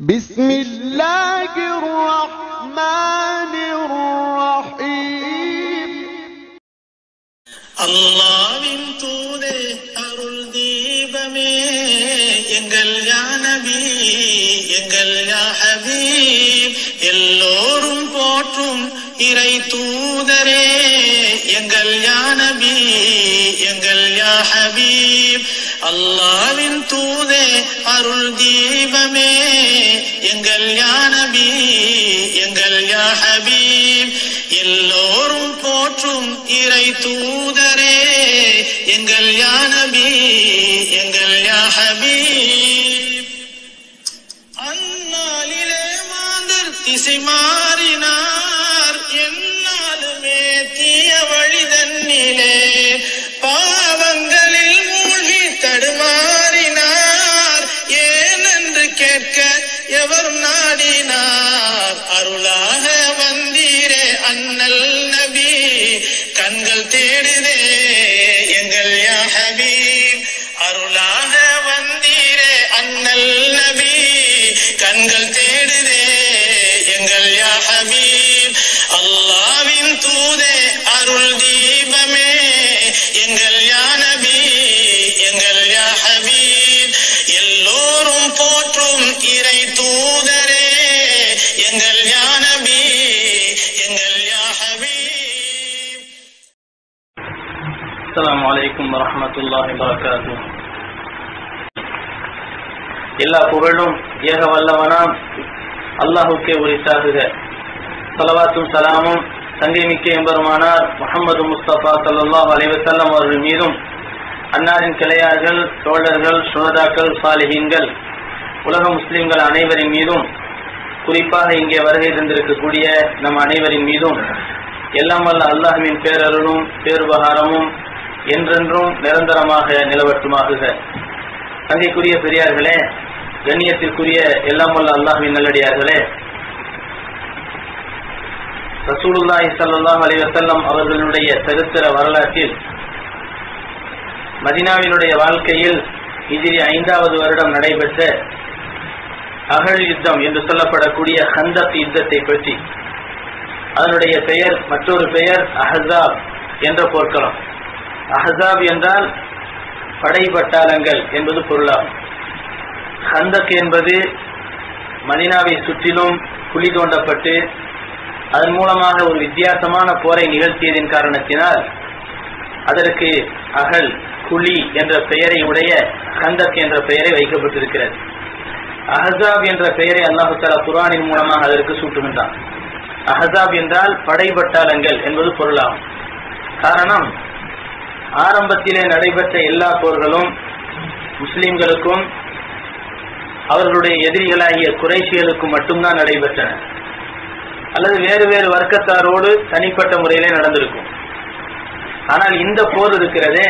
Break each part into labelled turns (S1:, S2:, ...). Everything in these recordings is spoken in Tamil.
S1: بسم الله الرحمن الرحيم
S2: அல்லாவின் தூதே அருள் தீபமே எங்கள் யா நபி எங்கள் யா ஹபீப் எல்லோரும் போற்றும் இறை தூதரே எங்கள் யா நபி எங்கள் யா ஹபீப் அல்லாவின் தூதே அருள் தீபமே எங்கள் யா நபி எங்கள் யா ஹபீப் எல்லோரும் போற்றும் இறை தூதரே எங்கள் யா நபி எங்கள் யா ஹபீப் அந்நாளிலே மாந்தர் திசை மாறினார் என்னாலுமே தீய வழி தன்னிலே பாவங்களில் மூழ்கி தடுமாறினார் ஏனென்று கேட்க எவர் நாடினார் அருளாக வந்தீரே அண்ணல் நபி கண்கள் தேடுதே எங்கள் யா ஹபீப் அருளாக வந்தீரே அண்ணல் நபி கண்கள் தேடுதே எங்கள் யா ஹபீப் அல்லாவின் தூதே அருள் தீபமே எங்கள் யா நபி எங்கள் யா ஹபீப் எல்லோரும் போற்றும் இறை தூதரே எங்கள் யா நபி எங்கள் யா ஹபீப்
S3: அஸ்ஸலாமு அலைக்கும் வரஹ்மத்துல்லாஹி வரகாத்து எல்லா புகழும் ஏக வல்லவனாம் அல்லாஹுக்கே உரித்தாகுக சலவாத்தும் சலாமும் சங்கை மிக்க எம்பெருமானார் முகமது முஸ்தபா ஸல்லல்லாஹு அலைஹி வஸல்லம் அவர்கள் மீதும் அன்னாரின் கிளையார்கள் தோழர்கள் சுனதாக்கள் சாலிஹீன்கள் உலக முஸ்லிம்கள் அனைவரின் மீதும் குறிப்பாக இங்கே வருகை தந்திருக்கக்கூடிய நம் அனைவரின் மீதும் எல்லாம் வல்ல அல்லாஹ்வின் பேரருளும் பேருபகாரமும் என்றென்றும் நிரந்தரமாக நிலவட்டுமாகுக தங்கைக்குரிய பெரியார்களே கண்ணியத்திற்குரிய எல்லாம் வல்ல அல்லாஹ்வின் நல்லடியார்களே ரசூலுல்லாஹி ஸல்லல்லாஹு அலைஹி வஸல்லம் அவர்களுடைய சரித்திர வரலாற்றில் மதினாவினுடைய வாழ்க்கையில் இதிரி ஐந்தாவது வருடம் நடைபெற்ற அகழ் யுத்தம் என்று சொல்லப்படக்கூடிய ஹந்தக் யுத்தத்தை பற்றி அதனுடைய பெயர் மற்றொரு பெயர் அஹசாப் என்ற போர்க்களம் அஹசாப் என்றால் படை பட்டாளங்கள் என்பது பொருளாகும் ஹந்தக் என்பது மதினாவை சுற்றிலும் குழி தோண்டப்பட்டு அதன் மூலமாக ஒரு வித்தியாசமான போரை நிகழ்த்தியதின் காரணத்தினால் அதற்கு அகல் குழி என்ற பெயரை உடைய ஹந்தக் என்ற பெயரை வைக்கப்பட்டிருக்கிறது அஹசாப் என்ற பெயரை அல்லாஹு தாலா குரானின் மூலமாக அதற்கு சூட்டுகின்றான் அஹசாப் என்றால் படைபட்டாளங்கள் என்பது பொருளாகும் காரணம் ஆரம்பத்திலே நடைபெற்ற எல்லா போர்களும் முஸ்லிம்களுக்கும் அவர்களுடைய எதிரிகளாகிய குறைசிகளுக்கும் மட்டும்தான் நடைபெற்றன அல்லது வேறு வேறு வர்க்கத்தாரோடு தனிப்பட்ட முறையிலே நடந்திருக்கும் ஆனால் இந்த போர் இருக்கிறதே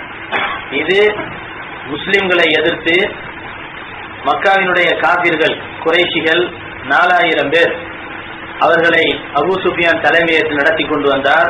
S3: இது முஸ்லிம்களை எதிர்த்து மக்காவினுடைய காபிர்கள் குறைஷிகள் நாலாயிரம் பேர் அவர்களை அபூ சுஃபியான் தலைமையேற்று நடத்தி கொண்டு வந்தார்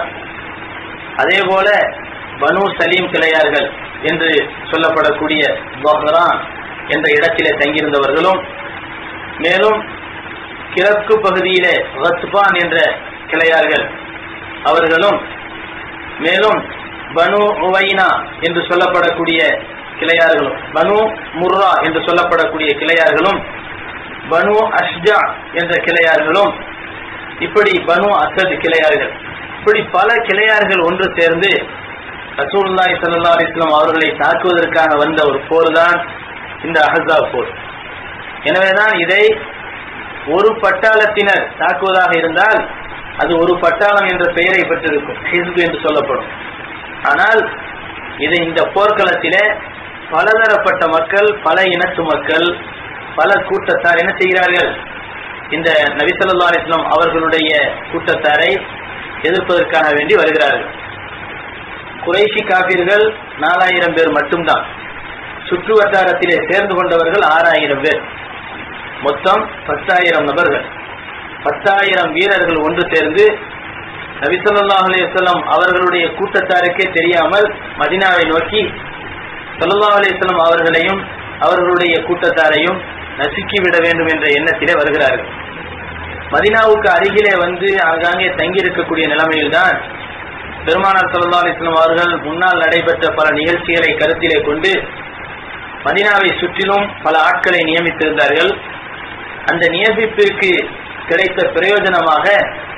S3: அதே போல பனு சலீம் கிளையார்கள் என்று சொல்லப்படக்கூடிய பஹ்ரான் என்ற இடத்திலே தங்கியிருந்தவர்களும் மேலும் கிழக்கு பகுதியிலே ரத்பான் என்ற கிளையார்கள் அவர்களும் மேலும் பனு உவைனா என்று சொல்லப்படக்கூடிய கிளையார்களும் பனு முர்ரா என்று சொல்லப்படக்கூடிய கிளையார்களும் பனு அஷ்ஜா என்ற கிளையார்களும் இப்படி பனு அசத் கிளையார்கள் இப்படி பல கிளையார்கள் ஒன்று சேர்ந்து ரசூலுல்லாஹி ஸல்லல்லாஹு அலைஹி வஸல்லம் அவர்களை தாக்குவதற்காக வந்த ஒரு போர் தான் இந்த அஹஸாப் போர் எனவேதான் இதை ஒரு பட்டாளத்தினர் தாக்குவதாக இருந்தால் அது ஒரு பட்டாளம் என்ற பெயரை பெற்றிருக்கும் ஹிஸ்பு என்று சொல்லப்படும் ஆனால் இதை இந்த போர்க்களத்திலே பலதரப்பட்ட மக்கள் பல இனத்து மக்கள் பல கூட்டத்தார் என்ன செய்கிறார்கள் இந்த நபிசல்லா அலிஸ்லாம் அவர்களுடைய கூட்டத்தாரை எதிர்ப்பதற்காக வேண்டி வருகிறார்கள் குறைஷி காப்பீர்கள் நாலாயிரம் பேர் மட்டும்தான் சுற்று வட்டாரத்திலே சேர்ந்து கொண்டவர்கள் ஆறாயிரம் பேர் மொத்தம் பத்தாயிரம் நபர்கள் பத்தாயிரம் வீரர்கள் ஒன்று சேர்ந்து நபிசல்லாஹ் அலையம் அவர்களுடைய கூட்டத்தாருக்கே தெரியாமல் மதினாவை நோக்கி சல்லா அலிஸ்லாம் அவர்களையும் அவர்களுடைய கூட்டத்தாரையும் நசுக்கி விட வேண்டும் என்ற எண்ணத்திலே வருகிறார்கள் மதினாவுக்கு அருகிலே வந்து ஆங்காங்கே தங்கி இருக்கக்கூடிய நிலைமையில்தான் பெருமானார் சல்லா அலிஸ்லாம் அவர்கள் முன்னால் நடைபெற்ற பல நிகழ்ச்சிகளை கருத்திலே கொண்டு மதினாவை சுற்றிலும் பல ஆட்களை நியமித்திருந்தார்கள் அந்த நியமிப்பிற்கு கிடைத்த பிரயோஜனமாக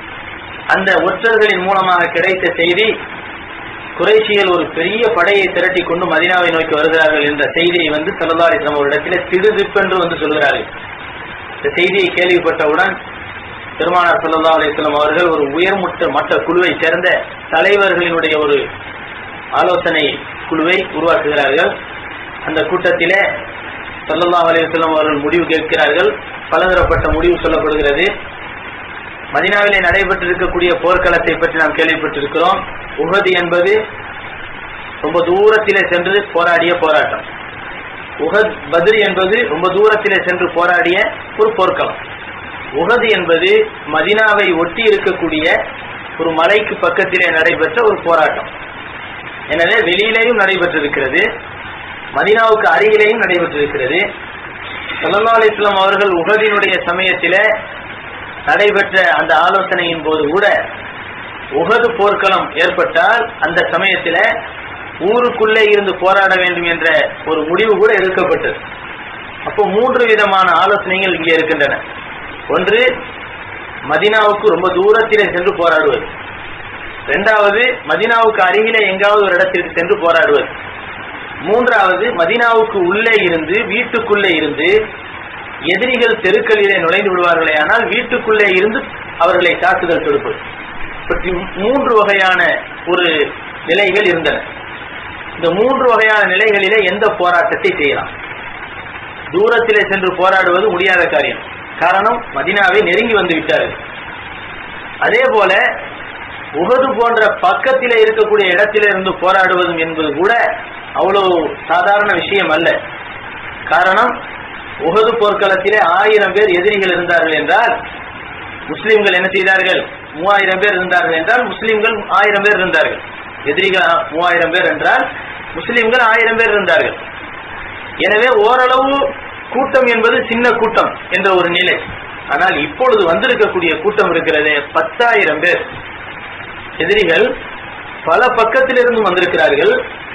S3: அந்த ஒற்றர்களின் மூலமாக கிடைத்த செய்தி குறைசிகள் ஒரு பெரிய படையை திரட்டி கொண்டு மதினாவை நோக்கி வருகிறார்கள் என்ற செய்தியை வந்து சல்லா அலிஸ்லாம் ஒரு இடத்திலே திடுதிப்பென்று வந்து சொல்கிறார்கள் இந்த செய்தியை கேள்விப்பட்டவுடன் பெருமானார் சல்லா அலிஸ்லாம் அவர்கள் ஒரு உயர்மட்ட மட்ட குழுவை சேர்ந்த தலைவர்களினுடைய ஒரு ஆலோசனை குழுவை உருவாக்குகிறார்கள் அந்த கூட்டத்திலே சல்லல்லா அலிவசல்லம் அவர்கள் முடிவு கேட்கிறார்கள் பலதரப்பட்ட முடிவு சொல்லப்படுகிறது மதினாவிலே நடைபெற்றிருக்கக்கூடிய போர்க்களத்தை பற்றி நாம் கேள்விப்பட்டிருக்கிறோம் உகது என்பது ரொம்ப தூரத்திலே சென்று போராடிய போராட்டம் உகத் பத்ரி என்பது ரொம்ப தூரத்திலே சென்று போராடிய ஒரு போர்க்களம் உகது என்பது மதினாவை ஒட்டி இருக்கக்கூடிய ஒரு மலைக்கு பக்கத்திலே நடைபெற்ற ஒரு போராட்டம் எனவே வெளியிலேயும் நடைபெற்றிருக்கிறது மதினாவுக்கு அருகிலேயும் நடைபெற்றிருக்கிறது சல்லா அலிஸ்லாம் அவர்கள் உகதினுடைய சமயத்திலே நடைபெற்ற அந்த ஆலோசனையின் போது கூட உகது போர்க்களம் ஏற்பட்டால் அந்த சமயத்தில ஊருக்குள்ளே இருந்து போராட வேண்டும் என்ற ஒரு முடிவு கூட எடுக்கப்பட்டது அப்போ மூன்று விதமான ஆலோசனைகள் இங்கே இருக்கின்றன ஒன்று மதினாவுக்கு ரொம்ப தூரத்திலே சென்று போராடுவது இரண்டாவது மதினாவுக்கு அருகிலே எங்காவது ஒரு இடத்திற்கு சென்று போராடுவது மூன்றாவது மதினாவுக்கு உள்ளே இருந்து வீட்டுக்குள்ளே இருந்து எதிரிகள் தெருக்களிலே நுழைந்து விடுவார்களே ஆனால் வீட்டுக்குள்ளே இருந்து அவர்களை தாக்குதல் தொடுப்பது பற்றி மூன்று வகையான ஒரு நிலைகள் இருந்தன இந்த மூன்று வகையான நிலைகளிலே எந்த போராட்டத்தை செய்யலாம் தூரத்திலே சென்று போராடுவது முடியாத காரியம் காரணம் மதினாவை நெருங்கி வந்து விட்டார்கள் அதே போல உகது போன்ற பக்கத்திலே இருக்கக்கூடிய இடத்திலே இருந்து போராடுவதும் என்பது கூட அவ்வளவு சாதாரண விஷயம் அல்ல காரணம் உகது போர்க்களத்திலே ஆயிரம் பேர் எதிரிகள் இருந்தார்கள் என்றால் முஸ்லிம்கள் என்ன செய்தார்கள் மூவாயிரம் பேர் இருந்தார்கள் என்றால் முஸ்லிம்கள் ஆயிரம் பேர் இருந்தார்கள் எதிரிகள் மூவாயிரம் பேர் என்றால் முஸ்லிம்கள் ஆயிரம் பேர் இருந்தார்கள் எனவே ஓரளவு கூட்டம் என்பது சின்ன கூட்டம் என்ற ஒரு நிலை ஆனால் இப்பொழுது வந்திருக்கக்கூடிய கூட்டம் இருக்கிறதே பத்தாயிரம் பேர் எதிரிகள் பல பக்கத்திலிருந்து வந்திருக்கிறார்கள்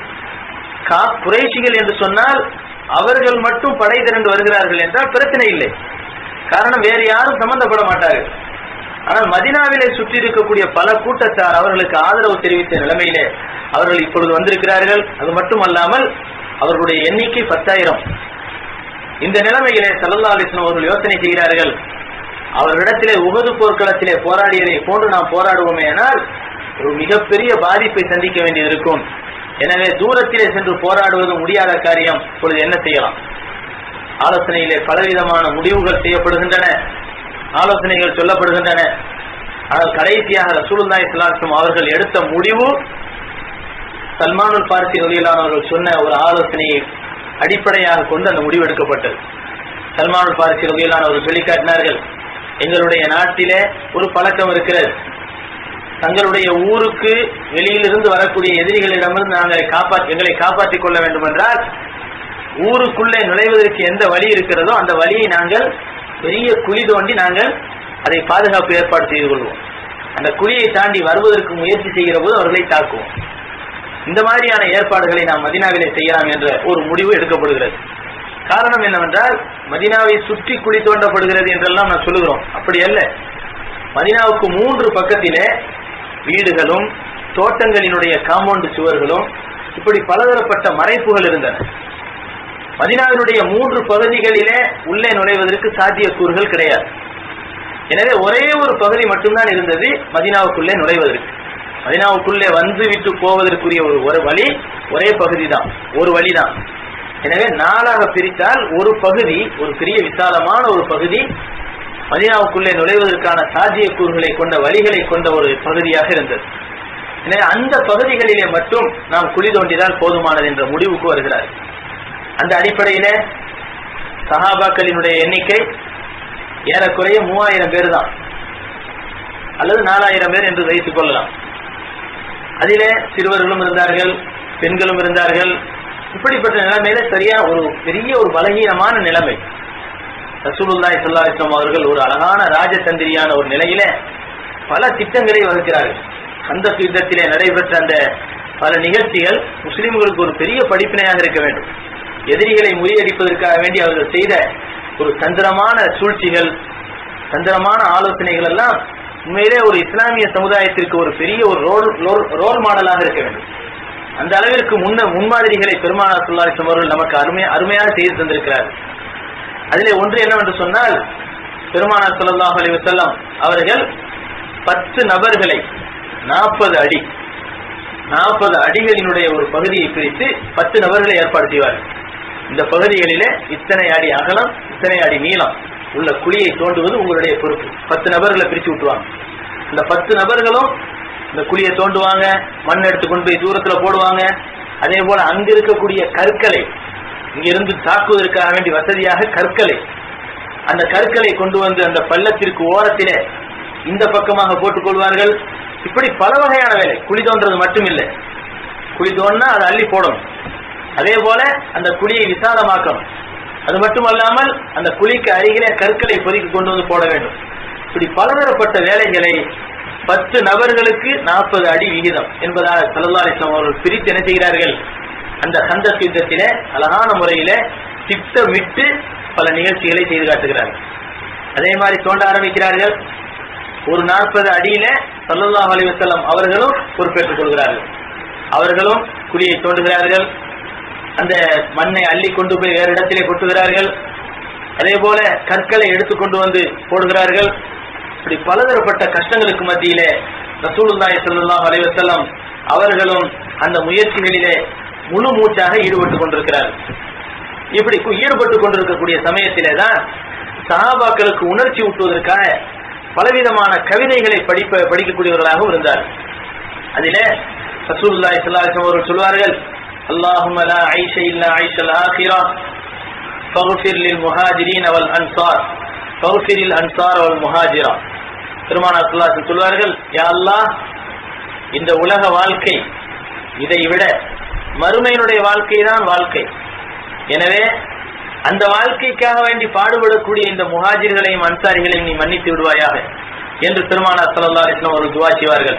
S3: கா- குறைஷிகள் என்று சொன்னால் அவர்கள் மட்டும் படை திரண்டு வருகிறார்கள் என்றால் பிரச்சனை இல்லை காரணம் வேறு யாரும் சம்பந்தப்பட மாட்டார்கள் ஆனால் மதினாவிலே சுற்றி இருக்கக்கூடிய பல கூட்டத்தார் அவர்களுக்கு ஆதரவு தெரிவித்த நிலைமையிலே அவர்கள் இப்பொழுது வந்திருக்கிறார்கள் அது மட்டுமல்லாமல் அவர்களுடைய எண்ணிக்கை பத்தாயிரம் இந்த நிலைமையிலே சல்லல்லா அலிஸ்லாம் அவர்கள் யோசனை செய்கிறார்கள் அவர்களிடத்திலே உகது போர்க்களத்திலே போராடியதை போன்று நாம் போராடுவோமே ஆனால் ஒரு மிகப்பெரிய பாதிப்பை சந்திக்க வேண்டியிருக்கும் எனவே தூரத்திலே சென்று போராடுவது முடியாத காரியம் இப்பொழுது என்ன செய்யலாம் ஆலோசனையிலே பலவிதமான முடிவுகள் செய்யப்படுகின்றன ஆலோசனைகள் சொல்லப்படுகின்றன ஆனால் கடைசியாக ரசூலுல்லாஹி ஸல்லல்லாஹு அவர்கள் எடுத்த முடிவு சல்மானுல் பார்சி ரலியல்லாஹு சொன்ன ஒரு ஆலோசனையை அடிப்படையாக கொண்டு அந்த முடிவு எடுக்கப்பட்டது சல்மானுல் பார்சி ரலியல்லாஹு அவர்கள் சொல்லி காட்டினார்கள் எங்களுடைய நாட்டிலே ஒரு பழக்கம் இருக்கிறது தங்களுடைய ஊருக்கு வெளியிலிருந்து வரக்கூடிய எதிரிகளிடமிருந்து நாங்கள் காப்பாற்றி எங்களை காப்பாற்றிக் கொள்ள வேண்டும் என்றால் ஊருக்குள்ளே நுழைவதற்கு எந்த வழி இருக்கிறதோ அந்த வழியை நாங்கள் பெரிய குழி தோண்டி நாங்கள் அதை பாதுகாப்பு ஏற்பாடு செய்து கொள்வோம் அந்த குழியை தாண்டி வருவதற்கு முயற்சி செய்கிற போது அவர்களை தாக்குவோம் இந்த மாதிரியான ஏற்பாடுகளை நாம் மதினாவிலே செய்யலாம் என்ற ஒரு முடிவு எடுக்கப்படுகிறது காரணம் என்னவென்றால் மதினாவை சுற்றி குழி தோண்டப்படுகிறது என்றெல்லாம் நான் சொல்லுகிறோம் அப்படி அல்ல மதினாவுக்கு மூன்று பக்கத்திலே வீடுகளும் தோட்டங்களினுடைய காம்பவுண்டு சுவர்களும் இப்படி பலதரப்பட்ட மறைப்புகள் இருந்தன மதினாவினுடைய மூன்று பகுதிகளிலே உள்ளே நுழைவதற்கு சாத்தியக்கூறுகள் கிடையாது எனவே ஒரே ஒரு பகுதி மட்டும்தான் இருந்தது மதினாவுக்குள்ளே நுழைவதற்கு மதினாவுக்குள்ளே வந்து விட்டு போவதற்குரிய ஒரு ஒரு வழி ஒரே பகுதி தான் ஒரு வழிதான் எனவே நாளாக பிரித்தால் ஒரு பகுதி ஒரு பெரிய விசாலமான ஒரு பகுதி மதினாவுக்குள்ளே நுழைவதற்கான சாத்தியக்கூறுகளை கொண்ட வழிகளை கொண்ட ஒரு பகுதியாக இருந்தது எனவே அந்த பகுதிகளிலே மட்டும் நாம் குழி தோண்டினால் போதுமானது என்ற முடிவுக்கு வருகிறார் அந்த அடிப்படையிலே சஹாபாக்களினுடைய எண்ணிக்கை ஏறக்குறைய மூவாயிரம் பேர் தான் அல்லது நாலாயிரம் பேர் என்று வைத்துக் கொள்ளலாம் அதிலே சிறுவர்களும் இருந்தார்கள் பெண்களும் இருந்தார்கள் இப்படிப்பட்ட நிலைமையில சரியா ஒரு பெரிய ஒரு பலகீனமான நிலைமை ரசூலுல்லாஹி ஸல்லல்லாஹு அலைஹி வஸல்லம் அவர்கள் ஒரு அழகான ராஜதந்திரியான ஒரு நிலையில பல திட்டங்களை வகுக்கிறார்கள் அந்த யுத்தத்திலே நடைபெற்ற அந்த பல நிகழ்ச்சிகள் முஸ்லிம்களுக்கு ஒரு பெரிய படிப்பினையாக இருக்க வேண்டும் எதிரிகளை முறியடிப்பதற்காக வேண்டி அவர்கள் செய்த ஒரு தந்திரமான சூழ்ச்சிகள் தந்திரமான ஆலோசனைகள் எல்லாம் உண்மையிலே ஒரு இஸ்லாமிய சமுதாயத்திற்கு ஒரு பெரிய ஒரு ரோல் ரோல்- ரோல் மாடலாக இருக்க வேண்டும் அந்த அளவிற்கு முன்ன முன்மாதிரிகளை பெருமானார் ஸல்லல்லாஹு அலைஹி அவர்கள் நமக்கு அருமை அருமையாக செய்து தந்திருக்கிறார் அதிலே ஒன்று என்னவென்று சொன்னால் பெருமானார் ஸல்லல்லாஹு அலைஹி வஸல்லம் அவர்கள் பத்து நபர்களை நாற்பது அடி நாற்பது அடிகளினுடைய ஒரு பகுதியை பிரித்து பத்து நபர்களை ஏற்பாடு செய்வார்கள் இந்த பகுதிகளிலே இத்தனை அடி அகலம் இத்தனை அடி நீளம் உள்ள குழியை தோண்டுவது உங்களுடைய பொறுப்பு பத்து நபர்களை பிரிச்சு விட்டுருவாங்க இந்த பத்து நபர்களும் இந்த குழியை தோண்டுவாங்க மண் எடுத்து கொண்டு போய் தூரத்துல போடுவாங்க அதே போல அங்க இருக்கக்கூடிய கற்களை இங்கிருந்து தாக்குவதற்காக வேண்டி வசதியாக கற்களை அந்த கற்களை கொண்டு வந்து அந்த பள்ளத்திற்கு ஓரத்திலே இந்த பக்கமாக போட்டுக் கொள்வார்கள் இப்படி பல வகையான வேலை குழி தோன்றது மட்டும் இல்லை குழி தோண்டினா அதை அள்ளி போடணும் அதே போல அந்த குழியை விசாலமாக்கணும் அது மட்டுமல்லாமல் அந்த குழிக்கு அருகிலே கற்களை பொறுக்கி கொண்டு வந்து போட வேண்டும் இப்படி பலதரப்பட்ட வேலைகளை பத்து நபர்களுக்கு நாற்பது அடி விகிதம் என்பதாக சல்லல்லாஹு அலைஹி வஸல்லம் அவர்கள் பிரித்து என்ன செய்கிறார்கள் அந்த கந்தக் யுத்தத்திலே அழகான முறையிலே திட்டமிட்டு பல நிகழ்ச்சிகளை செய்து காட்டுகிறார்கள் அதே மாதிரி தோண்ட ஆரம்பிக்கிறார்கள் ஒரு நாற்பது அடியில சல்லல்லாஹு அலைஹி வஸல்லம் அவர்களும் பொறுப்பேற்றுக் கொள்கிறார்கள் அவர்களும் குழியை தோண்டுகிறார்கள் அந்த மண்ணை அள்ளி கொண்டு போய் வேறு இடத்திலே கொட்டுகிறார்கள் அதே போல கற்களை எடுத்து கொண்டு வந்து போடுகிறார்கள் இப்படி பலதரப்பட்ட கஷ்டங்களுக்கு மத்தியிலே ரசூலுல்லாஹி ஸல்லல்லாஹு அலைஹி வஸல்லம் அவர்களும் அந்த முயற்சிகளிலே முழு மூச்சாக ஈடுபட்டுக் கொண்டிருக்கிறார்கள் இப்படி கு- ஈடுபட்டுக் கொண்டிருக்கக்கூடிய சமயத்திலே தான் சஹாபாக்களுக்கு உணர்ச்சி ஊட்டுவதற்காக பலவிதமான கவிதைகளை படிப்ப படிக்கக்கூடியவர்களாகவும் இருந்தார் அதிலே ரசூலுல்லாஹி ஸல்லல்லாஹு அலைஹி வஸல்லம் அவர்கள் சொல்வார்கள் اللهم لا عيش إلا عيش الآخرة فاغفر للمهاجرين والأنصار فاغفر الأنصار والمهاجرة பெருமானார் ஸல்லல்லாஹு அலைஹி வஸல்லம் சொல்வார்கள் யா அல்லாஹ் இந்த உலக வாழ்க்கை இதை விட மறுமையினுடைய வாழ்க்கை தான் வாழ்க்கை எனவே அந்த வாழ்க்கைக்காக வேண்டி பாடுபடக்கூடிய இந்த முஹாஜிர்களையும் அன்சாரிகளையும் நீ மன்னித்து விடுவாயாக என்று பெருமானார் ஸல்லல்லாஹு அலைஹி வஸல்லம் அவர்கள் துஆ செய்வார்கள்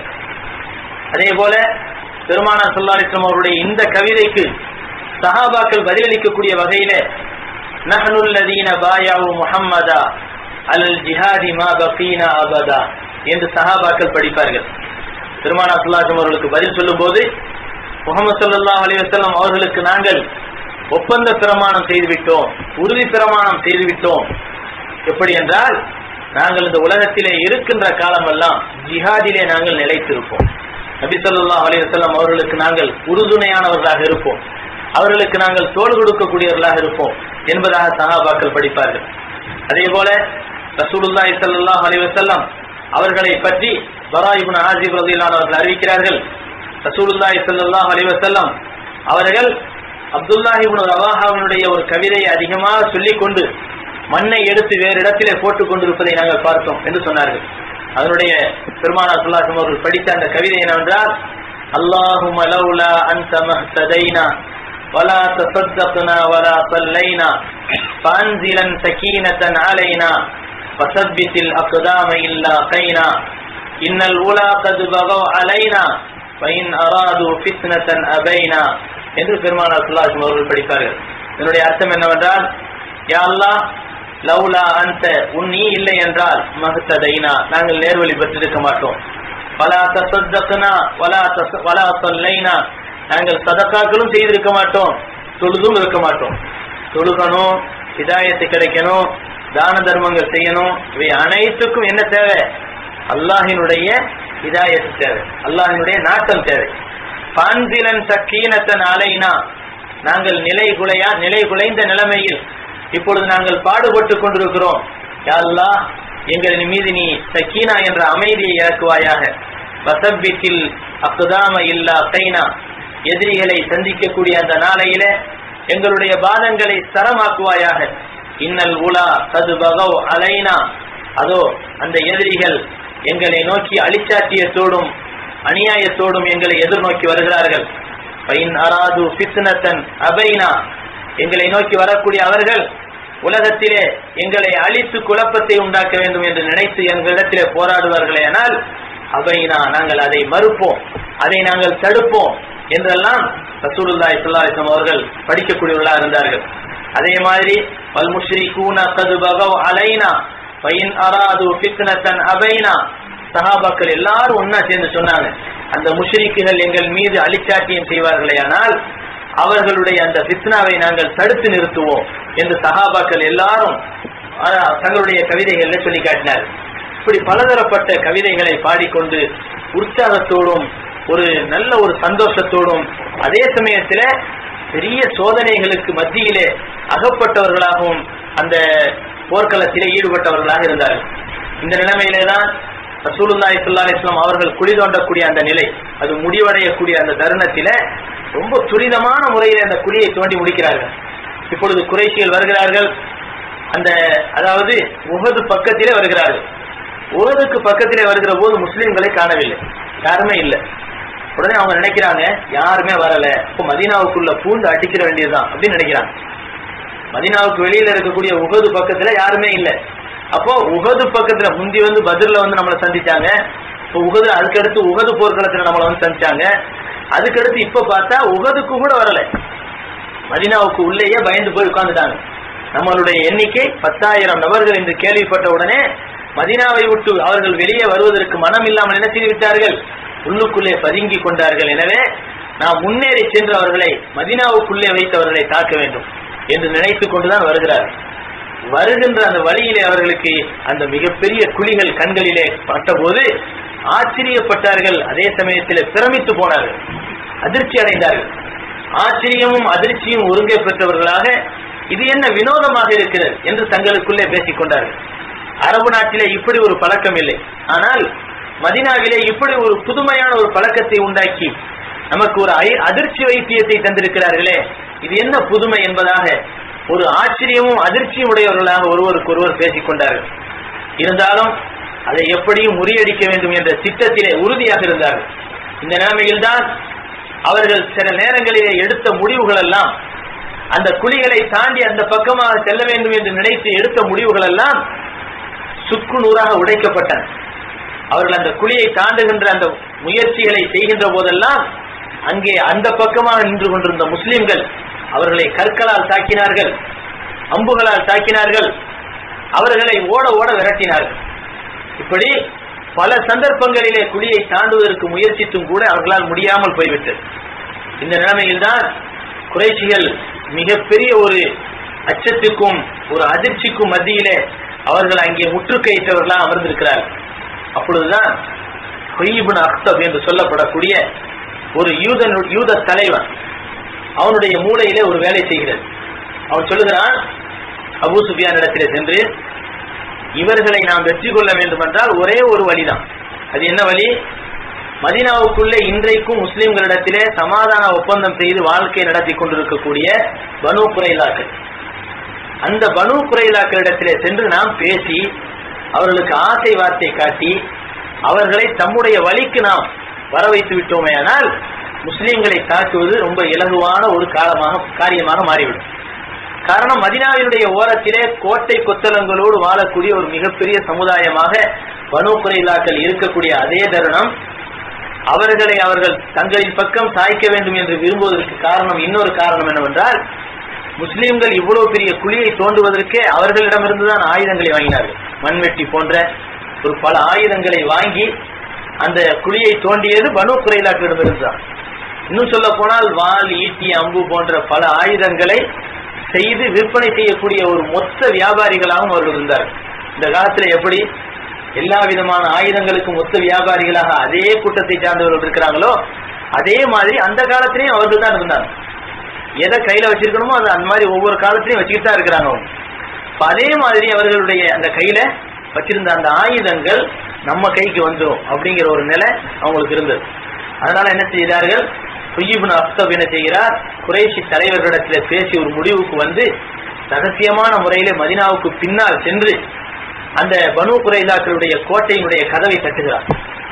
S3: அதே போல பெருமானார் ஸல்லல்லாஹு அலைஹி வஸல்லம் அவருடைய இந்த கவிதைக்கு சஹாபாக்கள் பதிலளிக்கக்கூடிய வகையிலே நஹ்னுல் லதீன பாயாவு முஹம்மதா அலல் ஜிஹாதி மா பகீனா அபதா என்று சஹாபாக்கள் படிப்பார்கள் பெருமானார் ஸல்லல்லாஹு அலைஹி வஸல்லம் அவர்களுக்கு பதில் சொல்லும்போது முகமது ஸல்லல்லாஹு அலைஹி வஸல்லம் அவர்களுக்கு நாங்கள் ஒப்பந்த பிரமாணம் செய்துவிட்டோம் உறுதி பிரமாணம் செய்துவிட்டோம் எப்படி என்றால் நாங்கள் இந்த உலகத்திலே இருக்கின்ற காலமெல்லாம் ஜிஹாதிலே நாங்கள் நிலைத்திருப்போம் நபி ஸல்லல்லாஹு அலைஹி வஸல்லம் அவர்களுக்கு நாங்கள் உறுதுணையானவர்களாக இருப்போம் அவர்களுக்கு நாங்கள் தோள் கொடுக்கக்கூடியவர்களாக இருப்போம் என்பதாக சஹாபாக்கள் படிப்பார்கள் அதே போல ரசூலுல்லாஹி ஸல்லல்லாஹு அலைஹி வஸல்லம் அவர்களை பற்றி பரா இப்னு ஆசிப் ரலியல்லாஹு அவர்கள் அறிவிக்கிறார்கள் ரசூலுல்லாஹி ஸல்லல்லாஹு அலைஹி வஸல்லம் அவர்கள் அப்துல்லாஹி இப்னு ரவாஹாவினுடைய ஒரு கவிதையை அதிகமாக சொல்லிக் கொண்டு மண்ணை எடுத்து வேறு இடத்திலே போட்டுக் கொண்டிருப்பதை நாங்கள் பார்த்தோம் என்று சொன்னார்கள் அதனுடைய பெருமானார் ஸல்லல்லாஹு அலைஹி அவர்கள் படித்த அந்த கவிதை என்னவென்றால் அல்லாஹும்ம லௌலா அன்த மஹ்ததைனா ولا تصدقنا ولا صلينا فأنزلا سكينة علينا فثبت الأقدام إلا قينا إن الأولى قد بغوا علينا فإن أرادوا فتنة أبينا என்று பெருமானார் ஸல்லல்லாஹு அலைஹி அவர்கள் படித்தார்கள் இதனுடைய அர்த்தம் என்னவென்றால் யா அல்லாஹ் லவ்லா அந்த உன் நீ இல்லை என்றால் மகத்ததைனா நாங்கள் நேர்வழி பெற்றிருக்க மாட்டோம் வலா தசத்தக்னா வலா தச வலா சொல்லைனா நாங்கள் சதக்காக்களும் செய்திருக்க மாட்டோம் தொழுதும் இருக்க மாட்டோம் தொழுகணும் ஹிதாயத்து கிடைக்கணும் தான தர்மங்கள் செய்யணும் இவை அனைத்துக்கும் என்ன தேவை அல்லாஹினுடைய ஹிதாயத்து தேவை அல்லாஹினுடைய நாட்டம் தேவை பான்சிலன் சக்கீனத்தன் அலைனா நாங்கள் நிலை குலையா நிலை குலைந்த நிலைமையில் இப்பொழுது நாங்கள் பாடுபட்டு கொண்டிருக்கிறோம் யா அல்லாஹ் எங்களின் மீது நீ சக்கீனா என்ற அமைதியை இறக்குவாயாக வசப்பித்தில் அக்குதாம இல்லா கைனா எதிரிகளை சந்திக்கக்கூடிய அந்த நாளையில எங்களுடைய பாதங்களை சரமாக்குவாயாக இன்னல் உலா கது பகவ் அலைனா அதோ அந்த எதிரிகள் எங்களை நோக்கி அழிச்சாட்டியத்தோடும் அநியாயத்தோடும் எங்களை எதிர்நோக்கி வருகிறார்கள் பைன் அராது ஃபித்னத்தன் அபைனா எங்களை நோக்கி வரக்கூடிய அவர்கள் உலகத்திலே எங்களை அழித்து குழப்பத்தை உண்டாக்க வேண்டும் என்று நினைத்து எங்களிடத்திலே போராடுவார்களே ஆனால் அவைனா நாங்கள் அதை மறுப்போம் அதை நாங்கள் தடுப்போம் என்றெல்லாம் ரசூலுல்லாஹி ஸல்லல்லாஹு அலைஹி வஸல்லம் அவர்கள் படிக்கக்கூடியவர்களாக இருந்தார்கள் அதே மாதிரி வல் முஷ்ரிகூன கது பகவ் அலைனா ஃபைன் அராது ஃபித்னத்தன் அபைனா சஹாபாக்கள் எல்லாரும் ஒன்னா சேர்ந்து சொன்னாங்க அந்த முஷ்ரிக்குகள் எங்கள் மீது அழிச்சாட்டியம் செய்வார்களே ஆனால் அவர்களுடைய அந்த ஃபித்னாவை நாங்கள் தடுத்து நிறுத்துவோம் என்று சஹாபாக்கள் எல்லாரும் ஆஹ், தங்களுடைய கவிதைகள்ல சொல்லி காட்டினார் இப்படி பலதரப்பட்ட கவிதைகளை பாடிக்கொண்டு உற்சாகத்தோடும் ஒரு நல்ல ஒரு சந்தோஷத்தோடும் அதே சமயத்துல பெரிய சோதனைகளுக்கு மத்தியிலே அகப்பட்டவர்களாகவும் அந்த போர்க்களத்திலே ஈடுபட்டவர்களாக இருந்தார்கள் இந்த நிலைமையிலே தான் ரசூலுல்லாஹி ஸல்லல்லாஹு அலைஹி வஸல்லம் அவர்கள் குழி தோண்டக்கூடிய அந்த நிலை அது முடிவடையக்கூடிய அந்த தருணத்தில ரொம்ப துரிதமான முறையில் அந்த குழியை தோண்டி முடிக்கிறார்கள் இப்பொழுது குறைஷிகள் வருகிறார்கள் அந்த அதாவது உகது பக்கத்திலே வருகிறார்கள் உகதுக்கு பக்கத்திலே வருகிற போது முஸ்லிம்களை காணவில்லை யாருமே இல்லை உடனே அவங்க நினைக்கிறாங்க யாருமே வரல இப்போ மதீனாவுக்குள்ள பூந்து அடிக்கிற வேண்டியதுதான் அப்படின்னு நினைக்கிறாங்க மதீனாவுக்கு வெளியில இருக்கக்கூடிய உகது பக்கத்துல யாருமே இல்ல அப்போ உகது பக்கத்துல முந்தி வந்து பதிர்ல வந்து நம்மளை சந்திச்சாங்க இப்போ உகது அதுக்கடுத்து உகது போர்க்களத்துல நம்மளை வந்து சந்திச்சாங்க அதுக்கடுத்து இப்ப பார்த்தா உகதுக்கு கூட வரல மதீனாவுக்கு உள்ளேயே பயந்து போய் உட்கார்ந்துட்டாங்க நம்மளுடைய எண்ணிக்கை பத்தாயிரம் நபர்கள் என்று கேள்விப்பட்ட உடனே மதீனாவை விட்டு அவர்கள் வெளியே வருவதற்கு மனம் இல்லாமல் என்ன செய்து விட்டார்கள் உள்ளுக்குள்ளே பதுங்கி கொண்டார்கள் எனவே நாம் முன்னேறி சென்று அவர்களை மதீனாவுக்குள்ளே வைத்தவர்களை தாக்க வேண்டும் என்று நினைத்துக் கொண்டுதான் வருகிறார்கள் வருகின்ற அந்த வழியிலே அவர்களுக்கு அந்த மிகப்பெரிய குழிகள் கண்களிலே பட்டபோது ஆச்சரியப்பட்டார்கள் அதே சமயத்தில் பிரமித்து போனார்கள் அதிர்ச்சி அடைந்தார்கள் ஆச்சரியமும் அதிர்ச்சியும் ஒருங்கே பெற்றவர்களாக இது என்ன வினோதமாக இருக்கிறது என்று தங்களுக்குள்ளே பேசிக் கொண்டார்கள் அரபு நாட்டிலே இப்படி ஒரு பழக்கம் இல்லை ஆனால் மதினாவிலே இப்படி ஒரு புதுமையான ஒரு பழக்கத்தை உண்டாக்கி நமக்கு ஒரு ஐ- அதிர்ச்சி வைத்தியத்தை தந்திருக்கிறார்களே இது என்ன புதுமை என்பதாக ஒரு ஆச்சரியமும் அதிர்ச்சியும் உடையவர்களாக ஒருவருக்கு ஒருவர் பேசிக் கொண்டார்கள் இருந்தாலும் அதை எப்படியும் முறியடிக்க வேண்டும் என்ற திட்டத்திலே உறுதியாக இருந்தார்கள் இந்த நிலைமையில்தான் அவர்கள் சில நேரங்களிலே எடுத்த முடிவுகள் எல்லாம் அந்த குழிகளை தாண்டி அந்த பக்கமாக செல்ல வேண்டும் என்று நினைத்து எடுத்த முடிவுகள் எல்லாம் சுக்கு நூறாக உடைக்கப்பட்டன அவர்கள் அந்த குழியை தாண்டுகின்ற அந்த முயற்சிகளை செய்கின்ற போதெல்லாம் அங்கே அந்த பக்கமாக நின்று கொண்டிருந்த முஸ்லிம்கள் அவர்களை கற்களால் தாக்கினார்கள் அம்புகளால் தாக்கினார்கள் அவர்களை ஓட ஓட விரட்டினார்கள் இப்படி பல சந்தர்ப்பங்களிலே குழியை தாண்டுவதற்கு முயற்சித்தும் கூட அவர்களால் முடியாமல் போய்விட்டது இந்த நிலைமையில்தான் குறைச்சிகள் மிகப்பெரிய ஒரு அச்சத்துக்கும் ஒரு அதிர்ச்சிக்கும் மத்தியிலே அவர்கள் அங்கே முற்றுகையிட்டவர்களாக அமர்ந்திருக்கிறார்கள் அப்பொழுதுதான் ஹொய்யிபுன் அக்தப் என்று சொல்லப்படக்கூடிய ஒரு யூதன் யூத தலைவன் அவனுடைய மூளையிலே ஒரு வேலை செய்கிறது அவன் சொல்லுகிறான் அபூ சுஃபியான் இடத்திலே சென்று இவர்களை நாம் வெற்றி கொள்ள வேண்டும் என்றால் ஒரே ஒரு வழிதான் அது என்ன வழி மதீனாவுக்குள்ளே இன்றைக்கும் முஸ்லிம்களிடத்திலே சமாதான ஒப்பந்தம் செய்து வாழ்க்கை நடத்தி கொண்டிருக்கக்கூடிய பனு குறைலாக்கள் அந்த பனு குறைலாக்களிடத்திலே சென்று நாம் பேசி அவர்களுக்கு ஆசை வார்த்தை காட்டி அவர்களை தம்முடைய வழிக்கு நாம் வர வைத்து விட்டோமேயானால் முஸ்லிம்களை தாக்குவது ரொம்ப இலகுவான ஒரு காலமாக காரியமாக மாறிவிடும் காரணம் மதினாவினுடைய ஓரத்திலே கோட்டை கொத்தளங்களோடு வாழக்கூடிய ஒரு மிகப்பெரிய சமுதாயமாக பனு குறைலாக்கள் இருக்கக்கூடிய அதே தருணம் அவர்களை அவர்கள் தங்களின் பக்கம் சாய்க்க வேண்டும் என்று விரும்புவதற்கு காரணம் இன்னொரு காரணம் என்னவென்றால் முஸ்லிம்கள் இவ்வளவு பெரிய குழியை தோண்டுவதற்கே அவர்களிடமிருந்துதான் ஆயுதங்களை வாங்கினார்கள் மண்வெட்டி போன்ற ஒரு பல ஆயுதங்களை வாங்கி அந்த குழியை தோண்டியது பனு குறைலாக்களிடமிருந்து தான் இன்னும் சொல்ல போனால் வாள் ஈட்டி அம்பு போன்ற பல ஆயுதங்களை செய்து விற்பனை செய்யக்கூடிய ஒரு மொத்த வியாபாரிகளாகவும் அவர்கள் இருந்தார்கள் இந்த காலத்துல எப்படி எல்லா விதமான ஆயுதங்களுக்கு மொத்த வியாபாரிகளாக அதே கூட்டத்தை சார்ந்தவர்கள் இருக்கிறாங்களோ அதே மாதிரி அந்த காலத்திலையும் அவர்கள் தான் இருந்தாங்க எதை கையில வச்சிருக்கணுமோ அது அந்த மாதிரி ஒவ்வொரு காலத்திலையும் வச்சுக்கிட்டு தான் இருக்கிறாங்க அவங்க இப்ப அதே மாதிரி அவர்களுடைய அந்த கையில வச்சிருந்த அந்த ஆயுதங்கள் நம்ம கைக்கு வந்துடும் அப்படிங்கிற ஒரு நிலை அவங்களுக்கு இருந்தது அதனால என்ன செய்தார்கள் சுய்யிபின் அப்தப் என்ன செய்கிறார் குறைஷி தலைவர்களிடத்தில் பேசி ஒரு முடிவுக்கு வந்து ரகசியமான முறையிலே மதினாவுக்கு பின்னால் சென்று அந்த பனு குறைலாக்களுடைய கோட்டையினுடைய கதவை தட்டுகிறார்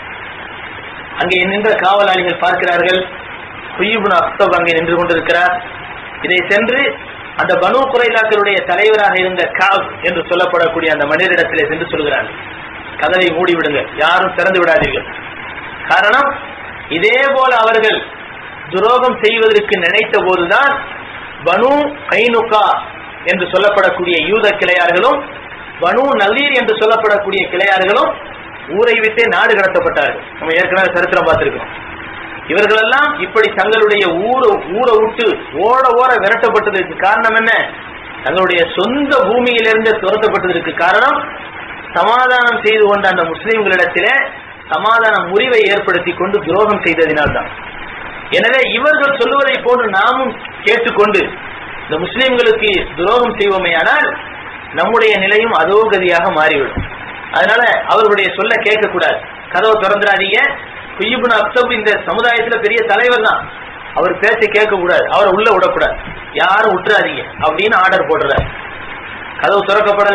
S3: அங்கே நின்ற காவலாளிகள் பார்க்கிறார்கள் குய்யிபின் அப்தப் அங்கே நின்று கொண்டிருக்கிறார் இதை சென்று அந்த பனு குறைலாக்களுடைய தலைவராக இருந்த காவ் என்று சொல்லப்படக்கூடிய அந்த மனிதரிடத்திலே சென்று சொல்கிறார்கள் கதவை மூடி விடுங்க யாரும் திறந்து விடாதீர்கள் காரணம் இதே போல அவர்கள் துரோகம் செய்வதற்கு நினைத்த போதுதான் பனு கைனுகா என்று சொல்லப்படக்கூடிய யூத கிளையார்களும் பனு நலீர் என்று சொல்லப்படக்கூடிய கிளையார்களும் ஊரை விட்டே நாடு கடத்தப்பட்டார்கள் நம்ம ஏற்கனவே சரித்திரம் பார்த்திருக்கோம் இவர்களெல்லாம் இப்படி தங்களுடைய ஊர ஊரை விட்டு ஓட ஓட விரட்டப்பட்டதற்கு காரணம் என்ன தங்களுடைய சொந்த பூமியிலிருந்து துரத்தப்பட்டதற்கு காரணம் சமாதானம் செய்து கொண்ட அந்த முஸ்லிம்களிடத்திலே சமாதான முறிவை ஏற்படுத்தி கொண்டு துரோகம் செய்ததினால்தான் எனவே இவர்கள் சொல்லுவதை போன்று நாமும் கேட்டுக்கொண்டு இந்த முஸ்லிம்களுக்கு துரோகம் செய்வோமேயானால் நம்முடைய நிலையும் அதோ கதியாக மாறிவிடும் அதனால அவர்களுடைய சொல்ல கேட்கக்கூடாது கதவை திறந்துடாதீங்க குய்யுபுன் அக்தப் இந்த சமுதாயத்துல பெரிய தலைவர் தான் அவர் பேச்ச கேட்க கூடாது அவரை உள்ள விடக்கூடாது யாரும் விட்டுறாதீங்க அப்படின்னு ஆர்டர் போடுறார் கதவு திறக்கப்படல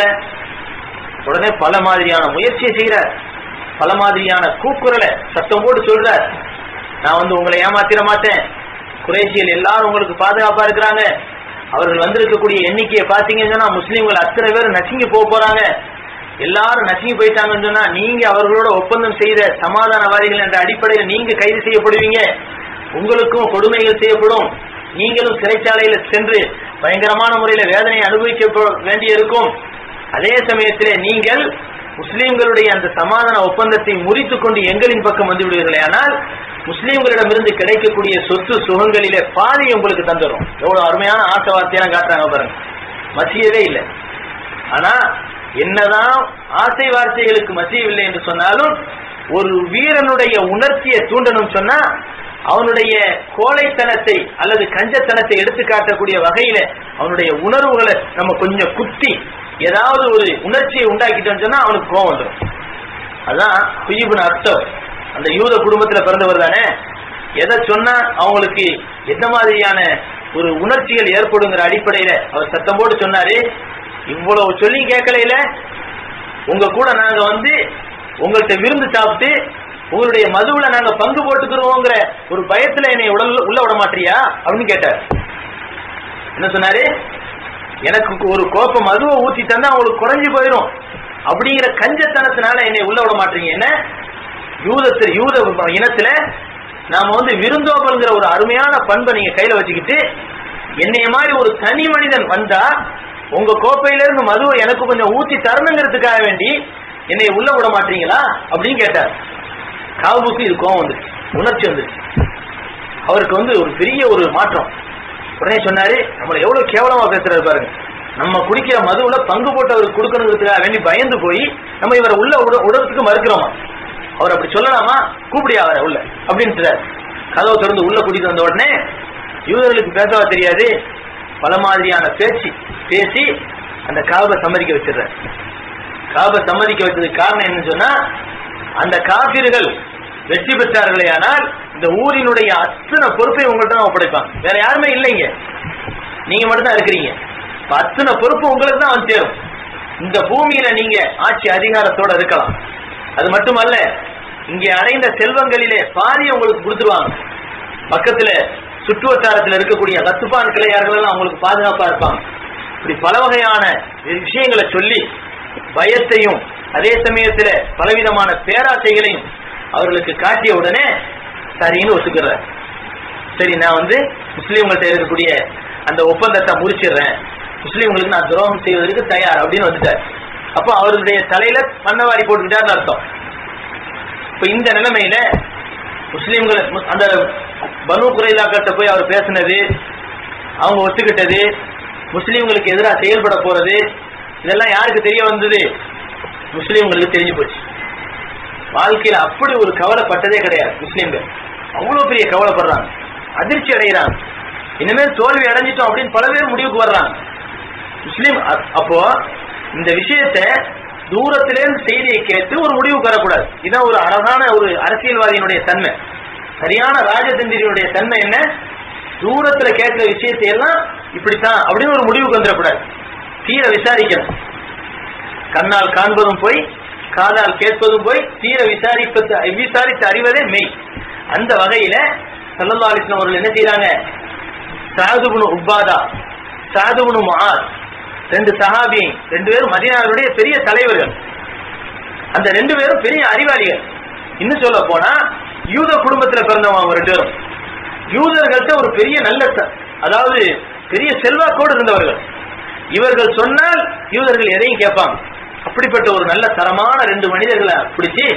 S3: உடனே பல மாதிரியான முயற்சியை செய்யறார் பல மாதிரியான கூக்குரலை சத்தம் போட்டு சொல்றார் நான் வந்து உங்களை ஏமாத்திர மாட்டேன் குறைசியல் எல்லாரும் உங்களுக்கு பாதுகாப்பா இருக்கிறாங்க அவர்கள் வந்திருக்கக்கூடிய எண்ணிக்கையை பாத்தீங்கன்னு சொன்னா முஸ்லீம்கள் அத்தனை பேர் நசுங்கி போக போறாங்க எல்லாரும் நசுங்கி போயிட்டாங்கன்னு சொன்னா நீங்க அவர்களோட ஒப்பந்தம் செய்த சமாதானவாதிகள் என்ற அடிப்படையில் நீங்க கைது செய்யப்படுவீங்க உங்களுக்கும் கொடுமைகள் செய்யப்படும் நீங்களும் சிறைச்சாலையில சென்று பயங்கரமான முறையில வேதனை அனுபவிக்க வேண்டியிருக்கும் அதே சமயத்திலே நீங்கள் முஸ்லிம்களுடைய அந்த சமாதான ஒப்பந்தத்தை முறித்துக் கொண்டு எங்களின் பக்கம் வந்து விடுவீர்களே ஆனால் முஸ்லிம்களிடமிருந்து கிடைக்கக்கூடிய சொத்து சுகங்களிலே பாதி உங்களுக்கு தந்துடும் எவ்வளவு அருமையான ஆசை வார்த்தையெல்லாம் காட்டுறாங்க பாருங்க மசியவே இல்லை ஆனா என்னதான் ஆசை வார்த்தைகளுக்கு மசியவில்லை என்று சொன்னாலும் ஒரு வீரனுடைய உணர்ச்சியை தூண்டணும் சொன்னா அவனுடைய கோழைத்தனத்தை அல்லது கஞ்சத்தனத்தை எடுத்து காட்டக்கூடிய வகையில அவனுடைய உணர்வுகளை நம்ம கொஞ்சம் குத்தி ஏதாவது ஒரு உணர்ச்சியை உண்டாக்கிட்டோம்னு சொன்னா அவனுக்கு கோவம் வந்துடும் அதான் குயிபுன் அர்த்தம் அந்த யூத குடும்பத்துல பிறந்தவர் தானே எதை சொன்னா அவங்களுக்கு எந்த மாதிரியான ஒரு உணர்ச்சிகள் ஏற்படுங்கிற அடிப்படையில அவர் சத்தம் போட்டு சொன்னாரு இவ்வளவு சொல்லி கேட்கலையில உங்க கூட நாங்க வந்து உங்கள்கிட்ட விருந்து சாப்பிட்டு உங்களுடைய மதுவுல நாங்க பங்கு போட்டுக்கிறோங்கிற ஒரு பயத்துல என்னை உடல் உள்ள விட மாட்டியா அப்படின்னு கேட்டார் என்ன சொன்னாரு எனக்கு ஒரு கோப்ப மதுவை ஊத்தி தந்தா அவங்களுக்கு குறைஞ்சு போயிடும் அப்படிங்கிற கஞ்சத்தனத்தினால என்னை உள்ள விட மாட்டீங்க என்ன யூதத்தில் யூத இனத்துல நாம வந்து விருந்தோம்பல்ங்கிற ஒரு அருமையான பண்பை நீங்க கையில வச்சுக்கிட்டு என்னைய மாதிரி ஒரு தனி மனிதன் வந்தா உங்க கோப்பையில இருந்து மதுவை எனக்கு கொஞ்சம் ஊத்தி தரணுங்கிறதுக்காக வேண்டி என்னை உள்ள விட மாட்டீங்களா அப்படின்னு கேட்டார் காவுக்கு இது கோவம் வந்துருச்சு உணர்ச்சி வந்துருச்சு அவருக்கு வந்து ஒரு பெரிய ஒரு மாற்றம் உடனே சொன்னாரு நம்மள எவ்வளவு கேவலமா பேசுறாரு பாருங்க நம்ம குடிக்கிற மதுவுல பங்கு போட்டு அவருக்கு கொடுக்கணுங்கிறதுக்காக வேண்டி பயந்து போய் நம்ம இவரை உள்ள உட- உடறதுக்கு மறுக்கிறோமா அவர் அப்படி சொல்லலாமா கூப்பிடியா அவரை உள்ள அப்படின்ட்டு கதவை திறந்து உள்ள கூட்டிட்டு வந்த உடனே யூதர்களுக்கு பேசவா தெரியாது பல மாதிரியான பேச்சு பேசி அந்த காபை சம்மதிக்க வச்சிடுறார் காபை சம்மதிக்க வச்சதுக்கு காரணம் என்னன்னு சொன்னா அந்த காபிர்கள் வெற்றி பெற்றார்களே ஆனால் இந்த ஊரினுடைய அத்தனை பொறுப்பை உங்கள்ட்ட தான் ஒப்படைப்பாங்க வேற யாருமே இல்லைங்க நீங்க மட்டும் தான் இருக்கிறீங்க இப்ப அத்தனை பொறுப்பு உங்களுக்கு தான் வந்து சேரும் இந்த பூமியில நீங்க ஆட்சி அதிகாரத்தோட இருக்கலாம் அது மட்டுமல்ல இங்கே அடைந்த செல்வங்களிலே பாதி உங்களுக்கு கொடுத்துருவாங்க பக்கத்துல சுற்று வட்டாரத்தில் இருக்கக்கூடிய கத்துப்பான் கிளையார்கள் எல்லாம் அவங்களுக்கு பாதுகாப்பா இருப்பாங்க இப்படி பல வகையான விஷயங்களை சொல்லி பயத்தையும் அதே சமயத்துல பலவிதமான பேராசைகளையும் அவர்களுக்கு காட்டிய உடனே சரின்னு ஒத்துக்கிறார் சரி நான் வந்து முஸ்லீம்கள்ட்ட இருக்கக்கூடிய அந்த ஒப்பந்தத்தை முறிச்சிடுறேன் முஸ்லீம்களுக்கு நான் துரோகம் செய்வதற்கு தயார் அப்படின்னு வந்துட்டார் அப்போ அவருடைய தலையில மண்ணவாரி போட்டுக்கிட்டாருன்னு அர்த்தம் இப்ப இந்த நிலைமையில முஸ்லீம்கள் மு- அந்த பனு குறைலாக்கிட்ட போய் அவர் பேசினது அவங்க ஒத்துக்கிட்டது முஸ்லீம்களுக்கு எதிராக செயல்பட போறது இதெல்லாம் யாருக்கு தெரிய வந்தது முஸ்லீம்களுக்கு தெரிஞ்சு போச்சு வாழ்க்கையில அப்படி ஒரு கவலைப்பட்டதே கிடையாது முஸ்லீம்கள் அவ்வளவு பெரிய கவலைப்படுறாங்க அதிர்ச்சி அடைகிறாங்க இனிமேல் தோல்வி அடைஞ்சிட்டோம் அப்படின்னு பல பேர் முடிவுக்கு வர்றாங்க முஸ்லீம் அ- அப்போ இந்த விஷயத்த தூரத்திலேருந்து செய்தியை கேட்டு ஒரு முடிவுக்கு வரக்கூடாது இதான் ஒரு அழகான ஒரு அரசியல்வாதியினுடைய தன்மை சரியான ராஜதந்திரியினுடைய தன்மை என்ன தூரத்துல கேட்கிற விஷயத்தை எல்லாம் இப்படித்தான் அப்படின்னு ஒரு முடிவுக்கு வந்துடக்கூடாது தீர விசாரிக்கணும் கண்ணால் காண்பதும் போய் காதால் கேட்பதும் போய் தீர விசாரிப்பது விசாரித்து அறிவதே மெய் அந்த வகையில சல்லல்லா அலிஸ்லாம் அவர்கள் என்ன செய்றாங்க சாதுபுனு உப்பாதா சாதுபுனு முஆத் ரெண்டு சஹாபி ரெண்டு பேரும் மதீனாவுடைய பெரிய தலைவர்கள் அந்த ரெண்டு பேரும் பெரிய அறிவாளிகள் இன்னும் சொல்ல போனா யூத குடும்பத்துல பிறந்தவங்க அவங்க ரெண்டு பேரும் யூதர்கள்ட்ட ஒரு பெரிய நல்ல ச- அதாவது பெரிய செல்வாக்கோடு இருந்தவர்கள் இவர்கள் சொன்னால் யூதர்கள் எதையும் கேட்பாங்க அப்படிப்பட்ட ஒரு நல்ல தரமான ரெண்டு மனிதர்களை பிடிச்சி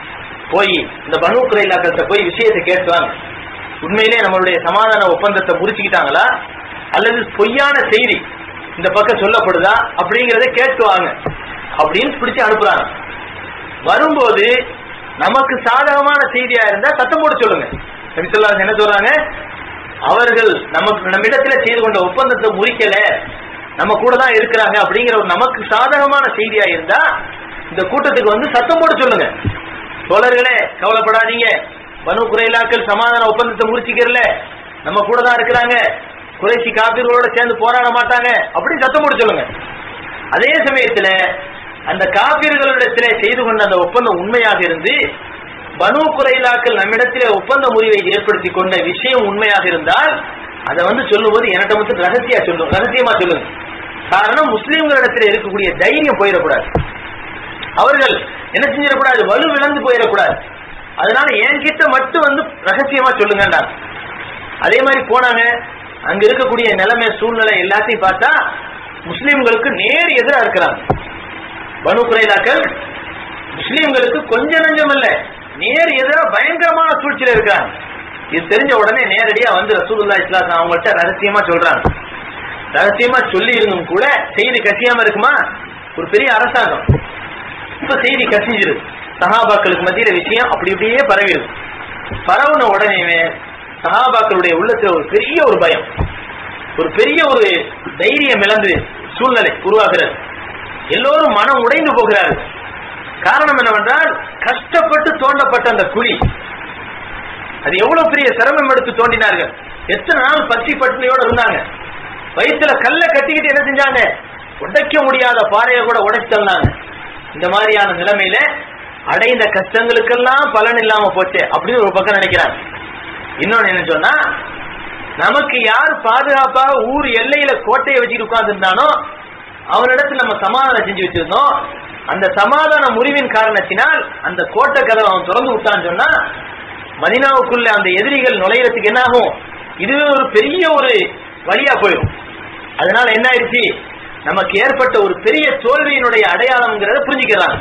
S3: போய் இந்த பனு குறைலாக்கள்கிட்ட போய் விஷயத்தை கேட்பாங்க உண்மையிலே நம்மளுடைய சமாதான ஒப்பந்தத்தை முறிச்சுக்கிட்டாங்களா அல்லது பொய்யான செய்தி இந்த பக்கம் சொல்லப்படுதா அப்படிங்கறத கேட்குவாங்க அப்படின்னு பிடிச்சு அனுப்புறாங்க வரும்போது நமக்கு சாதகமான செய்தியா இருந்தா சத்தம் போட்டு சொல்லுங்க நபி ஸல்லல்லாஹு அலைஹி வஸல்லம் என்ன சொல்றாங்க அவர்கள் நமக்கு நம்மிடத்துல செய்து கொண்ட ஒப்பந்தத்தை முறிக்கல நம்ம கூட தான் இருக்கிறாங்க அப்படிங்கிற ஒரு நமக்கு சாதகமான செய்தியா இருந்தா இந்த கூட்டத்துக்கு வந்து சத்தம் போட்டு சொல்லுங்க தோழர்களே கவலைப்படாதீங்க பனு குறைலாக்கள் சமாதான ஒப்பந்தத்தை முறிச்சிக்கிறல நம்ம கூட தான் இருக்கிறாங்க குறைசி காப்பீர்களோட சேர்ந்து போராட மாட்டாங்க அப்படி சத்தம் போட்டு சொல்லுங்க அதே சமயத்துல அந்த காப்பீர்களிடத்திலே செய்து கொண்ட அந்த ஒப்பந்தம் உண்மையாக இருந்து பனு குறைலாக்கள் நம்மிடத்திலே ஒப்பந்த முறிவை ஏற்படுத்தி கொண்ட விஷயம் உண்மையாக இருந்தால் அதை வந்து சொல்லும்போது என்கிட்ட மட்டும் ரகசியா சொல்லும் ரகசியமா சொல்லுங்க காரணம் முஸ்லிம்களிடத்தில் இருக்கக்கூடிய தைரியம் போயிடக்கூடாது அவர்கள் என்ன செஞ்சிடக்கூடாது வலு விளந்து போயிடக்கூடாது அதனால என்கிட்ட மட்டும் வந்து ரகசியமா சொல்லுங்கன்றாங்க அதே மாதிரி போனாங்க அங்க இருக்கக்கூடிய நிலைமை சூழ்நிலை எல்லாத்தையும் பார்த்தா முஸ்லிம்களுக்கு நேர் எதிரா இருக்கிறாங்க பனு குறைலாக்கள் முஸ்லிம்களுக்கு கொஞ்ச நஞ்சம் இல்ல நேர் எதிரா பயங்கரமான சூழ்ச்சியில இருக்காங்க இது தெரிஞ்ச உடனே நேரடியா வந்து ரசூலுல்லாஹி ஸல்லல்லாஹு அலைஹி அவங்கள்ட்ட ரகசியமா சொல்றாங்க ரகசியமா சொல்லி இருந்தும் கூட செய்தி கசியாம இருக்குமா ஒரு பெரிய அரசாங்கம் இப்ப செய்தி கசிஞ்சிருது சஹாபாக்களுக்கு மத்தியில விஷயம் அப்படி இப்படியே பரவிடுது பரவுன உடனே சஹாபாக்களுடைய உள்ளத்துல ஒரு பெரிய ஒரு பயம் ஒரு பெரிய ஒரு தைரியம் இழந்து சூழ்நிலை உருவாகிறது எல்லோரும் மனம் உடைந்து போகிறார்கள் காரணம் என்னவென்றால் கஷ்டப்பட்டு தோண்டப்பட்ட அந்த குழி அது எவ்வளவு பெரிய சிரமம் எடுத்து தோண்டினார்கள் எத்தனை நாள் பசி பட்டினியோட இருந்தாங்க வயிற்றுல கல்ல கட்டிக்கிட்டு என்ன செஞ்சாங்க உடைக்க முடியாத பாறையை கூட உடைச்சு தந்தாங்க இந்த மாதிரியான நிலைமையில அடைந்த கஷ்டங்களுக்கெல்லாம் பலன் இல்லாம போச்சு அப்படின்னு ஒரு பக்கம் நினைக்கிறாங்க இன்னொன்னு என்ன சொன்னா நமக்கு யார் பாதுகாப்பா ஊர் எல்லையில கோட்டையை வச்சுட்டு உட்கார்ந்துருந்தானோ அவனிடத்துல நம்ம சமாதானம் செஞ்சு வச்சிருந்தோம் அந்த சமாதான முறிவின் காரணத்தினால் அந்த கோட்டை கதவை அவன் திறந்து விட்டான்னு சொன்னா மதினாவுக்குள்ள அந்த எதிரிகள் நுழையறதுக்கு என்ன ஆகும் இதுவே ஒரு பெரிய ஒரு வழியா போயிடும் அதனால என்ன ஆயிடுச்சு நமக்கு ஏற்பட்ட ஒரு பெரிய தோல்வியினுடைய அடையாளம்ங்கிறத புரிஞ்சுக்கிறாங்க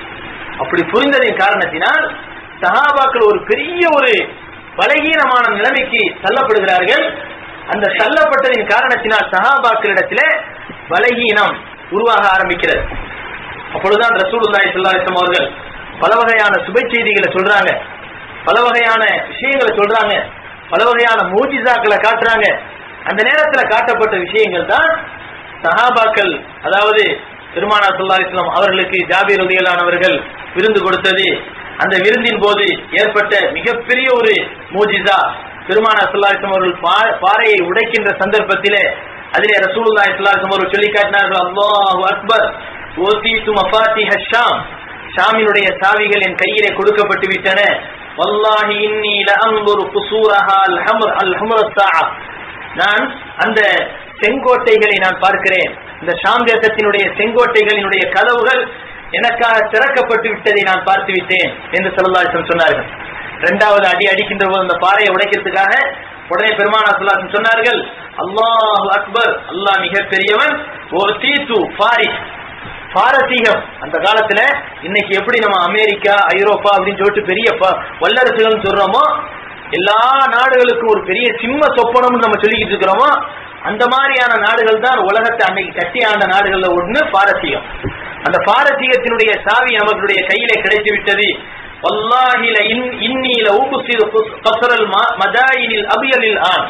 S3: அப்படி புரிந்ததின் காரணத்தினால் சஹாபாக்கள் ஒரு பெரிய ஒரு பலகீனமான நிலைமைக்கு தள்ளப்படுகிறார்கள் அந்த தள்ளப்பட்டதின் காரணத்தினால் சஹாபாக்களிடத்திலே பலகீனம் உருவாக ஆரம்பிக்கிறது அப்பொழுதுதான் ரசூலுல்லாஹி ஸல்லல்லாஹு அலைஹி வஸல்லம் அவர்கள் பல வகையான சுப செய்திகளை சொல்றாங்க பல வகையான விஷயங்களை சொல்றாங்க பல வகையான மூஜிசாக்களை காட்டுறாங்க அந்த நேரத்துல காட்டப்பட்ட விஷயங்கள் தான் சஹாபாக்கள் அதாவது பெருமானா ஸல்லல்லாஹு அலைஹி வஸல்லம் அவர்களுக்கு ஜாபீர் ரலியல்லாஹு அவர்கள் விருந்து கொடுத்தது அந்த விருந்தின் போது ஏற்பட்ட மிகப்பெரிய ஒரு மூஜிசா பெருமானா ஸல்லல்லாஹு அலைஹி வஸல்லம் அவர்கள் பா- பாறையை உடைக்கின்ற சந்தர்ப்பத்திலே அதிலே ரசூலுல்லாஹி ஸல்லல்லாஹு அலைஹி வஸல்லம் அவர்கள் சொல்லி காட்டினார்கள் அல்லாஹு அக்பர் ஓதீது மஃபாத்திஹ ஷாம் ஷாமினுடைய சாவிகள் என் கையிலே கொடுக்கப்பட்டு விட்டன வல்லாஹி இன்னி லஅன்துரு குசூரஹா அல் ஹம்ர் அல் ஹம்ர ஸாஅ நான் அந்த செங்கோட்டைகளை நான் பார்க்கிறேன் இந்த ஷாம் தேசத்தினுடைய செங்கோட்டைகளினுடைய கதவுகள் எனக்காக திறக்கப்பட்டு விட்டதை நான் பார்த்து விட்டேன் என்று சொல்லலாசம் சொன்னார்கள் இரண்டாவது அடி அடிக்கின்ற போது அந்த பாறையை உடைக்கிறதுக்காக உடனே பெருமானா சொல்லாசம் சொன்னார்கள் அல்லாஹ் அக்பர் அல்லாஹ் மிக பெரியவன் ஒரு தீத்து பாரிஸ் பாரசீகம் அந்த காலத்துல இன்னைக்கு எப்படி நம்ம அமெரிக்கா ஐரோப்பா அப்படின்னு சொல்லிட்டு பெரிய ப- வல்லரசுகள் சொல்றோமோ எல்லா நாடுகளுக்கும் ஒரு பெரிய சிம்ம சொப்பனம்னு நம்ம சொல்லிக்கிட்டு இருக்கிறோமோ அந்த மாதிரியான நாடுகள் தான் உலகத்தை அன்னைக்கு கட்டி ஆண்ட நாடுகள்ல ஒண்ணு பாரசீகம் அந்த பாரசீகத்தினுடைய சாவி அவர்களுடைய கையிலே கிடைத்து விட்டது வல்லாஹி ல இன் இன்னி ல உப்சிரு குஸ்- கஸ்ரல் ம- மதாயினில் அபியலில் ஆன்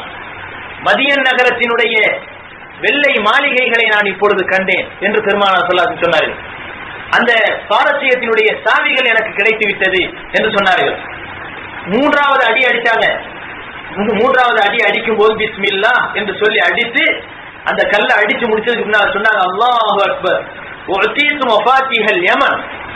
S3: மதியன் நகரத்தினுடைய வெள்ளை மாளிகைகளை நான் இப்பொழுது கண்டேன் என்று பெருமானார் சொல்லாது சொன்னார்கள் அந்த பாரசீகத்தினுடைய சாவிகள் எனக்கு கிடைத்து விட்டது என்று சொன்னார்கள் மூன்றாவது அடி அடிச்சாங்க மூ- மூன்றாவது அடி அடிக்கும் போது பிஸ்மில்லா என்று சொல்லி அடித்து அந்த கல்லை அடிச்சு முடிச்சதுக்கு முன்னால சொன்னாங்க அல்லாஹ் அக்பர் உஅதீது மஃபாத்திஹல் யமன்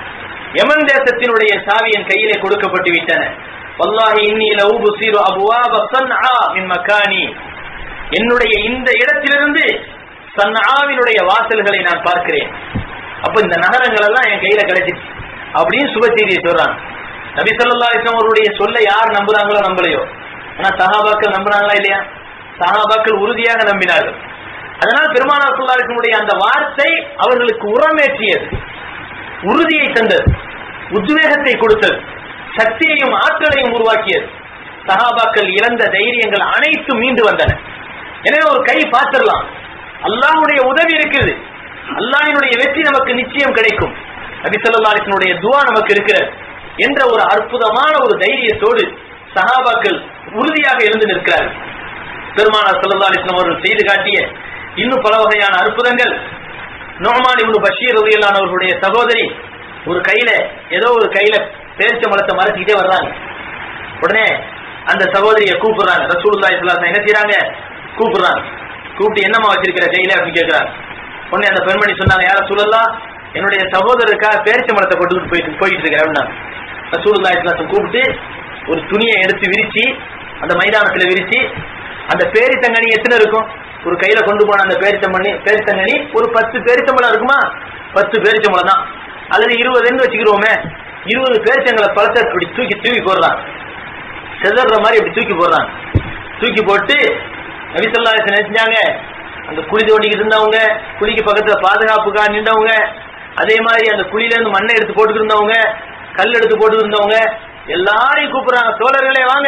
S3: யமன் தேசத்தினுடைய சாவி என் கையிலே கொடுக்கப்பட்டு விட்டன வல்லாஹி இன்னி லவுபுசிரு அபுவாப சன்ஆ மின் மக்கானி என்னுடைய இந்த இடத்திலிருந்து சன்னாவினுடைய வாசல்களை நான் பார்க்கிறேன் அப்ப இந்த நகரங்கள் எல்லாம் என் கையில கிடைச்சிச்சு அப்படின்னு சுப செய்தியை சொல்றாங்க நபி ஸல்லல்லாஹு அலைஹி வஸல்லம் அவருடைய சொல்ல யார் நம்புறாங்களோ நம்பலையோ ஆனா சஹாபாக்கள் நம்புறாங்களா இல்லையா சஹாபாக்கள் உறுதியாக நம்பினார்கள் அதனால் பெருமானார் ஸல்லல்லாஹு அலைஹி வஸல்லம் அந்த வார்த்தை அவர்களுக்கு உரமேற்றியது உறுதியை தந்தது உத்வேகத்தை கொடுத்தது சக்தியையும் ஆற்றலையும் உருவாக்கியது சஹாபாக்கள் இழந்த தைரியங்கள் அனைத்தும் மீண்டு வந்தன எனவே ஒரு கை பார்த்திடலாம் அல்லாஹ்வுடைய உதவி இருக்குது அல்லாஹ்வினுடைய வெற்றி நமக்கு நிச்சயம் கிடைக்கும் நபி ஸல்லல்லாஹு அலைஹி வஸல்லம் துஆ நமக்கு இருக்கிறது என்ற ஒரு அற்புதமான ஒரு தைரியத்தோடு சஹாபாக்கள் உறுதியாக எழுந்து நிற்கிறார்கள் பெருமானார் ஸல்லல்லாஹு அலைஹி வஸல்லம் அவர்கள் செய்து காட்டிய இன்னும் பல வகையான அற்புதங்கள் நோமான் இப்னு பஷீர் ரலியல்லாஹு அவர்களுடைய சகோதரி ஒரு கையில ஏதோ ஒரு கையில பேரிச்ச மரத்தை மறைச்சிக்கிட்டே வர்றாங்க உடனே அந்த சகோதரியை கூப்பிடுறாங்க ரசூலுல்லாஹி ஸல்லல்லாஹு அலைஹி வஸல்லம் என்ன செய்றாங்க கூப்பிடுறாங்க கூப்பிட்டு என்னம்மா வச்சிருக்கிற கையில அப்படின்னு கேட்கிறாங்க உடனே அந்த பெண்மணி சொன்னாங்க யார சொல்லலாம் என்னுடைய சகோதரருக்காக பேரிச்ச மரத்தை கொண்டு போயிட்டு போயிட்டு இருக்கிறேன் அப்படின்னா ரசூலுல்லாஹி ஸல்லல்லாஹு அலைஹி வஸல்லம் கூப்பிட்டு ஒரு துணியை எடுத்து விரிச்சு அந்த மைதானத்துல விரிச்சு அந்த பேரித்தங்கனி எத்தனை இருக்கும் ஒரு கையில கொண்டு போன அந்த பேரித்தமணி பேரித்தங்கனி ஒரு பத்து பேரித்தம்பளம் இருக்குமா பத்து பேரிச்சம்பளம் தான் அல்லது இருபதுன்னு வச்சுக்கிறோமே இருபது பேரிச்சங்களை பழத்தை அப்படி தூக்கி தூக்கி போடுறான் செதற மாதிரி அப்படி தூக்கி போடுறான் தூக்கி போட்டு நபிசல்லா நினைச்சாங்க அந்த குழி தோண்டிக்கிட்டு இருந்தவங்க குழிக்கு பக்கத்துல பாதுகாப்புக்காக நின்றவங்க அதே மாதிரி அந்த குழியில இருந்து மண்ணை எடுத்து போட்டுக்கிட்டு இருந்தவங்க கல் எடுத்து போட்டுக்கிட்டு இருந்தவங்க எல்லாரையும் கூப்பிடுறாங்க தோழர்களே வாங்க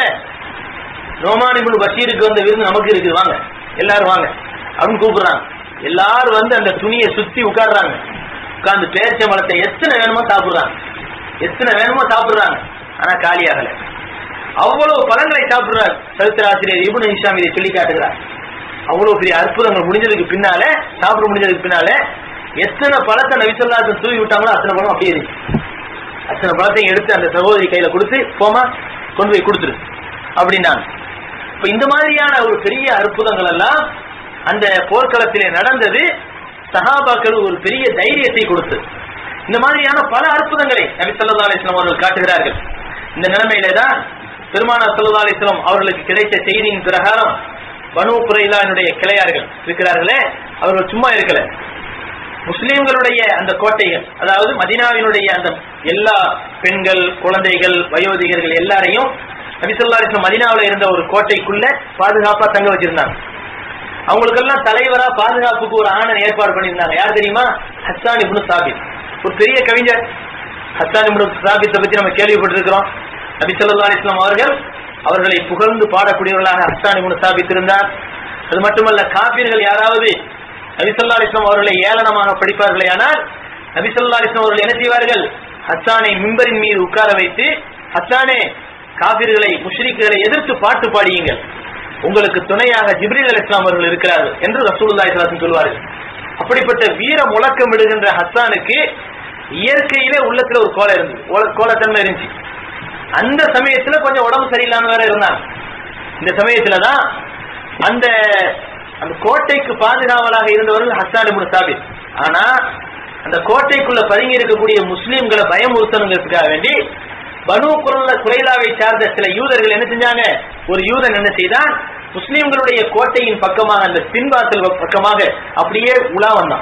S3: நோமான் இப்னு பஷீருக்கு வந்த விருந்து நமக்கு இருக்குது வாங்க எல்லாரும் வாங்க அப்படின்னு கூப்பிடுறாங்க எல்லாரும் வந்து அந்த துணியை சுத்தி உட்கார்றாங்க உட்கார்ந்து பேரிச்ச மரத்தை எத்தனை வேணுமோ சாப்பிடுறாங்க எத்தனை வேணுமோ சாப்பிடுறாங்க ஆனா காலியாகல அவ்வளவு பழங்களை சாப்பிடுறார் சரித்திர ஆசிரியர் இபுன் ஹிஷாம் இதை சொல்லி காட்டுகிறார் அவ்வளவு பெரிய அற்புதங்கள் முடிஞ்சதுக்கு பின்னால சாப்பிட முடிஞ்சதுக்கு பின்னால எத்தனை பழத்தை நபிசல்லாத்தை தூவி விட்டாங்களோ அத்தனை பழம் அப்படியே இருந்துச்சு அத்தனை பழத்தையும் எடுத்து அந்த சகோதரி கையில கொடுத்து போமா கொண்டு போய் கொடுத்துரு அப்படின்னாங்க இப்ப இந்த மாதிரியான ஒரு பெரிய அற்புதங்கள் எல்லாம் அந்த போர்க்களத்திலே நடந்தது சஹாபாக்கள் ஒரு பெரிய தைரியத்தை கொடுத்தது இந்த மாதிரியான பல அற்புதங்களை நபி ஸல்லல்லாஹு அலைஹி வஸல்லம் அவர்கள் காட்டுகிறார்கள் இந்த நிலைமையிலே தான் பெருமானார் ஸல்லல்லாஹு அலைஹி வஸல்லம் அவர்களுக்கு கிடைத்த செய்தியின் பிரகாரம் பனு குறைலானுடைய கிளையார்கள் இருக்கிறார்களே அவர்கள் சும்மா இருக்கல முஸ்லிம்களுடைய அந்த கோட்டைகள் அதாவது மதீனாவினுடைய அந்த எல்லா பெண்கள் குழந்தைகள் வயோதிகர்கள் எல்லாரையும் நபிசல்லா அலிஸ்லாம் மதினாவில் இருந்த ஒரு கோட்டைக்குள்ள பாதுகாப்பா தங்க வச்சிருந்தாங்க அவங்களுக்கெல்லாம் தலைவரா பாதுகாப்புக்கு ஒரு ஆணை ஏற்பாடு பண்ணியிருந்தாங்க யார் தெரியுமா ஹஸ்ஸான் இப்னு சாபித் ஒரு பெரிய கவிஞர் ஹஸ்ஸான் இப்னு சாபித்தை பத்தி நம்ம கேள்விப்பட்டிருக்கிறோம் நபிசல்லா அலிஸ்லாம் அவர்கள் அவர்களை புகழ்ந்து பாடக்கூடியவர்களாக ஹஸ்ஸான் இப்னு சாபித் இருந்தார் அது மட்டுமல்ல காப்பீர்கள் யாராவது நபிசல்லா அலிஸ்லாம் அவர்களை ஏளனமாக படிப்பார்களே ஆனால் நபிசல்லா அலிஸ்லாம் அவர்கள் என்ன செய்வார்கள் ஹஸ்ஸானை மிம்பரின் மீது உட்கார வைத்து ஹஸ்ஸானே காபிர்களை முஷ்ரிக்குகளை எதிர்த்து பாட்டு பாடியுங்கள் உங்களுக்கு துணையாக ஜிப்ரீல் அலி இஸ்லாம் அவர்கள் இருக்கிறார்கள் என்று ரசூலுல்லாஹி ஸல்லல்லாஹு சொல்வார்கள் அப்படிப்பட்ட வீர முழக்கம் விடுகின்ற ஹஸ்ஸானுக்கு இயற்கையிலே உள்ளத்துல ஒரு கோலை இருந்தது கோல- கோலத்தன்மை இருந்துச்சு அந்த சமயத்துல கொஞ்சம் உடம்பு சரியில்லாம வேற இருந்தாங்க இந்த சமயத்துல தான் அந்த அந்த கோட்டைக்கு பாதுகாவலாக இருந்தவர்கள் ஹஸ்ஸான் இப்னு சாபித் ஆனா அந்த கோட்டைக்குள்ள பதுங்கி இருக்கக்கூடிய முஸ்லிம்களை பயமுறுத்தணுங்கிறதுக்காக வேண்டி பனு குரல்ல குறைலாவை சார்ந்த சில யூதர்கள் என்ன செஞ்சாங்க ஒரு யூதன் என்ன செய்தான் முஸ்லிம்களுடைய கோட்டையின் பக்கமாக அந்த பின்வாசல் பக்கமாக அப்படியே உலா வந்தான்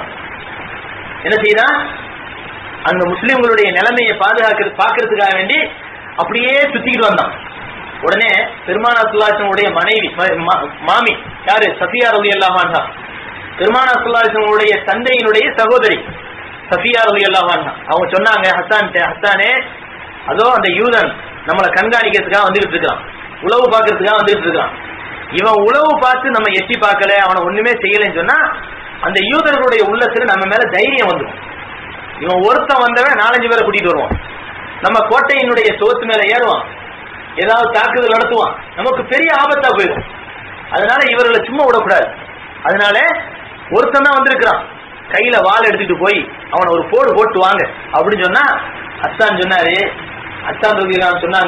S3: என்ன செய்தான் அந்த முஸ்லிம்களுடைய நிலைமையை பாதுகாக்கிறது பார்க்கறதுக்காக வேண்டி அப்படியே சுத்திக்கிட்டு வந்தான் உடனே பெருமானா சுல்லாசனுடைய மனைவி ம- மா- மாமி யாரு சஃபியா ரவி அல்லாஹான்ஹா பெருமானா சுல்லாசனுடைய தந்தையினுடைய சகோதரி சஃபியா ரவி அல்லாஹான்ஹா அவங்க சொன்னாங்க ஹசான் ஹசானே அதோ அந்த யூதன் நம்மளை கண்காணிக்கிறதுக்காக வந்துகிட்டு இருக்கான் உளவு பார்க்கறதுக்காக வந்துகிட்டு இருக்கான் இவன் உளவு பார்த்து நம்ம எட்டி பார்க்கல அவனை ஒண்ணுமே செய்யலைன்னு சொன்னா அந்த யூதர்களுடைய உள்ளத்துல நம்ம மேல தைரியம் வந்துடும் இவன் ஒருத்தன் வந்தவன் நாலஞ்சு பேரை கூட்டிட்டு வருவான் நம்ம கோட்டையினுடைய சோத்து மேல ஏறுவான் ஏதாவது தாக்குதல் நடத்துவான் நமக்கு பெரிய ஆபத்தா போயிடும் அதனால இவர்களை சும்மா விடக்கூடாது அதனால ஒருத்தன் தான் வந்திருக்கிறான் கையில வாள் எடுத்துட்டு போய் அவனை ஒரு போடு போட்டு வாங்க அப்படின்னு சொன்னா அத்தான் சொன்னாரு அத்தான் ரலியல்லாஹு சொன்னாங்க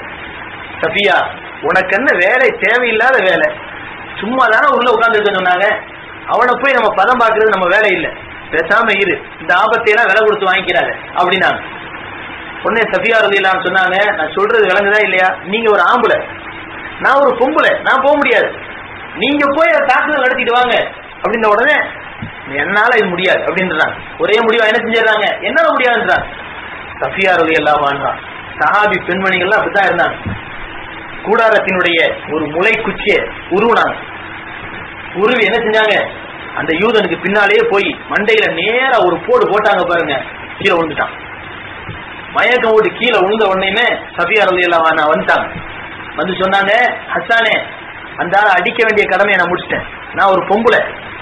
S3: சஃபியா உனக்கு என்ன வேலை தேவையில்லாத வேலை சும்மா தானே உள்ள உட்கார்ந்து சொன்னாங்க அவனை போய் நம்ம பதம் பார்க்கறது நம்ம வேலை இல்லை பேசாம இரு இந்த ஆபத்தையெல்லாம் விலை கொடுத்து வாங்கிக்கிறாங்க அப்படின்னாங்க உடனே சஃபியா ரலியல்லாஹு சொன்னாங்க நான் சொல்றது விளங்குதா இல்லையா நீங்க ஒரு ஆம்பளை நான் ஒரு பொம்பளை நான் போக முடியாது நீங்க போய் அதை தாக்குதல் நடத்திட்டு வாங்க அப்படின்ன உடனே என்னால இது முடியாது அப்படின்றாங்க ஒரே முடிவா என்ன செஞ்சிடறாங்க என்னால முடியாதுன்றாங்க சஃபியா ரவி எல்லாம் வாழ்றான் சஹாபி பெண்மணிகள்லாம் அப்படித்தான் இருந்தாங்க கூடாரத்தினுடைய ஒரு முளை குச்சிய உருவினாங்க உருவி என்ன செஞ்சாங்க அந்த யூதனுக்கு பின்னாலேயே போய் மண்டையில நேரா ஒரு போடு போட்டாங்க பாருங்க கீழே விழுந்துட்டான் மயக்கம் ஓட்டு கீழே விழுந்த உடனேயுமே சஃபியா ரவி எல்லாம் வந்துட்டாங்க வந்து சொன்னாங்க ஹசானே அந்த ஆளை அடிக்க வேண்டிய கடமையை நான் முடிச்சிட்டேன் நான் ஒரு பொம்பளை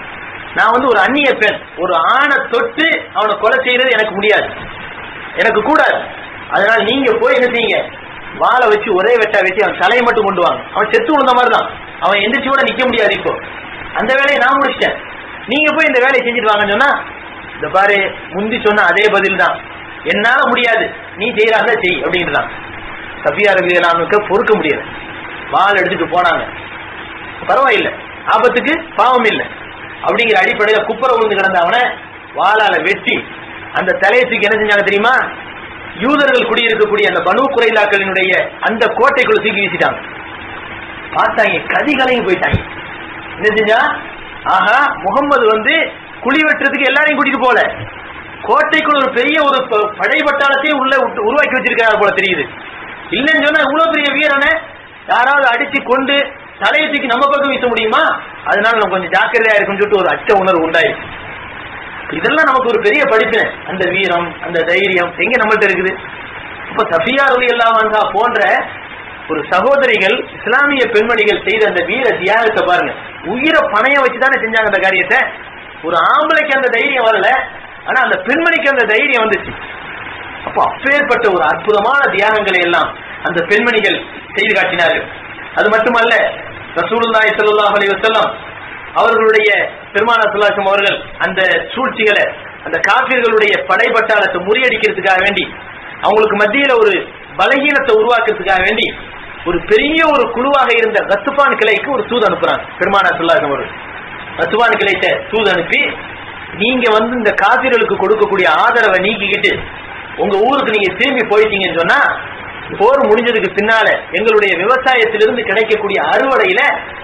S3: நான் வந்து ஒரு அந்நிய பெண் ஒரு ஆணை தொட்டு அவனை கொலை செய்யறது எனக்கு முடியாது எனக்கு கூடாது அதனால நீங்க போய் என்ன செய்யுங்க வாளை வச்சு ஒரே வெட்டா வெட்டி அவன் தலையை மட்டும் கொண்டு வாங்க அவன் செத்து விழுந்த மாதிரி தான் அவன் எந்திரிச்சு கூட நிக்க முடியாது இப்போ அந்த வேலையை நான் முடிச்சிட்டேன் நீங்க போய் இந்த வேலையை செஞ்சுட்டு வாங்கன்னு சொன்னா இந்த பாரு முந்தி சொன்ன அதே பதில் தான் என்னால முடியாது நீ செய்யறாங்க செய் அப்படின்றான் சஃபியா ரவியலானுக்கு பொறுக்க முடியல வாள் எடுத்துட்டு போனாங்க பரவாயில்லை ஆபத்துக்கு பாவம் இல்லை அப்படிங்கிற அடிப்படையில குப்புற விழுந்து கிடந்த அவனை வாளால வெட்டி அந்த தலையை தூக்கி என்ன செஞ்சாங்க தெரியுமா யூதர்கள் குடியிருக்கக்கூடிய அந்த பனு குறைலாக்களினுடைய அந்த கோட்டைக்குள்ள தூக்கி வீசிட்டாங்க பார்த்தாங்க கதி கலங்கி போயிட்டாங்க என்ன செஞ்சா ஆஹா முகம்மது வந்து குழி வெட்டுறதுக்கு எல்லாரையும் கூட்டிட்டு போல கோட்டைக்குள்ள ஒரு பெரிய ஒரு ப- படை பட்டாளத்தையும் உள்ள விட்டு- உருவாக்கி வச்சிருக்காரு போல தெரியுது இல்லைன்னு சொன்னா இவ்வளவு பெரிய வீரனை யாராவது அடிச்சு கொண்டு தலையை தூக்கி நம்ம பக்கம் வீச முடியுமா அதனால நம்ம கொஞ்சம் ஜாக்கிரதையா இருக்குன்னு சொல்லிட்டு ஒரு அச்ச உணர்வு உண்டாயிருக்கு இதெல்லாம் நமக்கு ஒரு பெரிய படிப்பினை அந்த வீரம் அந்த தைரியம் எங்க நம்மள்ட்ட இருக்குது இப்ப சஃபியா ரலி அல்லாஹ் போன்ற ஒரு சகோதரிகள் இஸ்லாமிய பெண்மணிகள் செய்த அந்த வீர தியாகத்தை பாருங்க உயிரை பணைய வச்சுதானே செஞ்சாங்க அந்த காரியத்தை ஒரு ஆம்பளைக்கு அந்த தைரியம் வரல ஆனா அந்த பெண்மணிக்கு அந்த தைரியம் வந்துச்சு அப்போ அப்பேற்பட்ட ஒரு அற்புதமான தியாகங்களை எல்லாம் அந்த பெண்மணிகள் செய்து காட்டினார்கள் அது மட்டுமல்ல ரசூலுல்லாஹி ஸல்லல்லாஹு அலைஹி வஸல்லம் அவர்களுடைய பெருமானா சுல்லாசம் அவர்கள் அந்த சூழ்ச்சிகளை அந்த காபிர்களுடைய படைபட்டாளத்தை முறியடிக்கிறதுக்காக வேண்டி அவங்களுக்கு மத்தியில ஒரு பலகீனத்தை உருவாக்குறதுக்காக வேண்டி ஒரு பெரிய ஒரு குழுவாக இருந்த ரத்துபான் கிளைக்கு ஒரு தூது அனுப்புறாங்க பெருமானா சுல்லாசம் அவர்கள் ரத்துபான் கிளைத்த தூது அனுப்பி நீங்க வந்து இந்த காபிர்களுக்கு கொடுக்கக்கூடிய ஆதரவை நீக்கிக்கிட்டு உங்க ஊருக்கு நீங்க திரும்பி போயிட்டீங்கன்னு சொன்னா போர் முடிஞ்சதுக்கு பின்னால எங்களுடைய விவசாயத்திலிருந்து கிடைக்கக்கூடிய அறுவடையில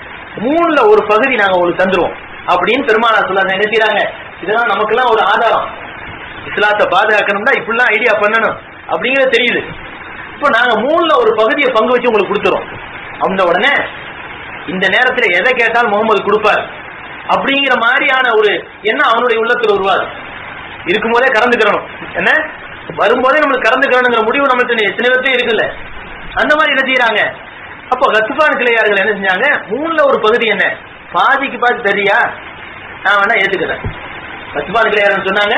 S3: மூணுல ஒரு பகுதி நாங்க உங்களுக்கு தந்துருவோம் அப்படின்னு பெருமானா சொல்லாங்க என்ன செய்றாங்க இதெல்லாம் நமக்கெல்லாம் ஒரு ஆதாரம் இஸ்லாத்தை பாதுகாக்கணும்னா இப்படிலாம் ஐடியா பண்ணணும் அப்படிங்கறது தெரியுது இப்போ நாங்க மூணுல ஒரு பகுதியை பங்கு வச்சு உங்களுக்கு கொடுத்துறோம் அந்த உடனே இந்த நேரத்துல எதை கேட்டாலும் முகமது கொடுப்பார் அப்படிங்கிற மாதிரியான ஒரு எண்ணம் அவனுடைய உள்ளத்துல உருவாது இருக்கும்போதே கறந்துக்கிறணும் என்ன வரும்போதே நம்மளுக்கு கறந்துக்கிறணுங்கிற முடிவு நம்மளுக்கு எத்தனை பேர்த்தே இருக்குல்ல அந்த மாதிரி என்ன செய்யறாங்க அப்போ கத்துப்பான் கிளையார்கள் என்ன செஞ்சாங்க மூணுல ஒரு பகுதி என்ன பாதிக்கு பாதி தெரியா நான் வேணா ஏத்துக்கிறேன் கத்துப்பான் கிளையார்கள் சொன்னாங்க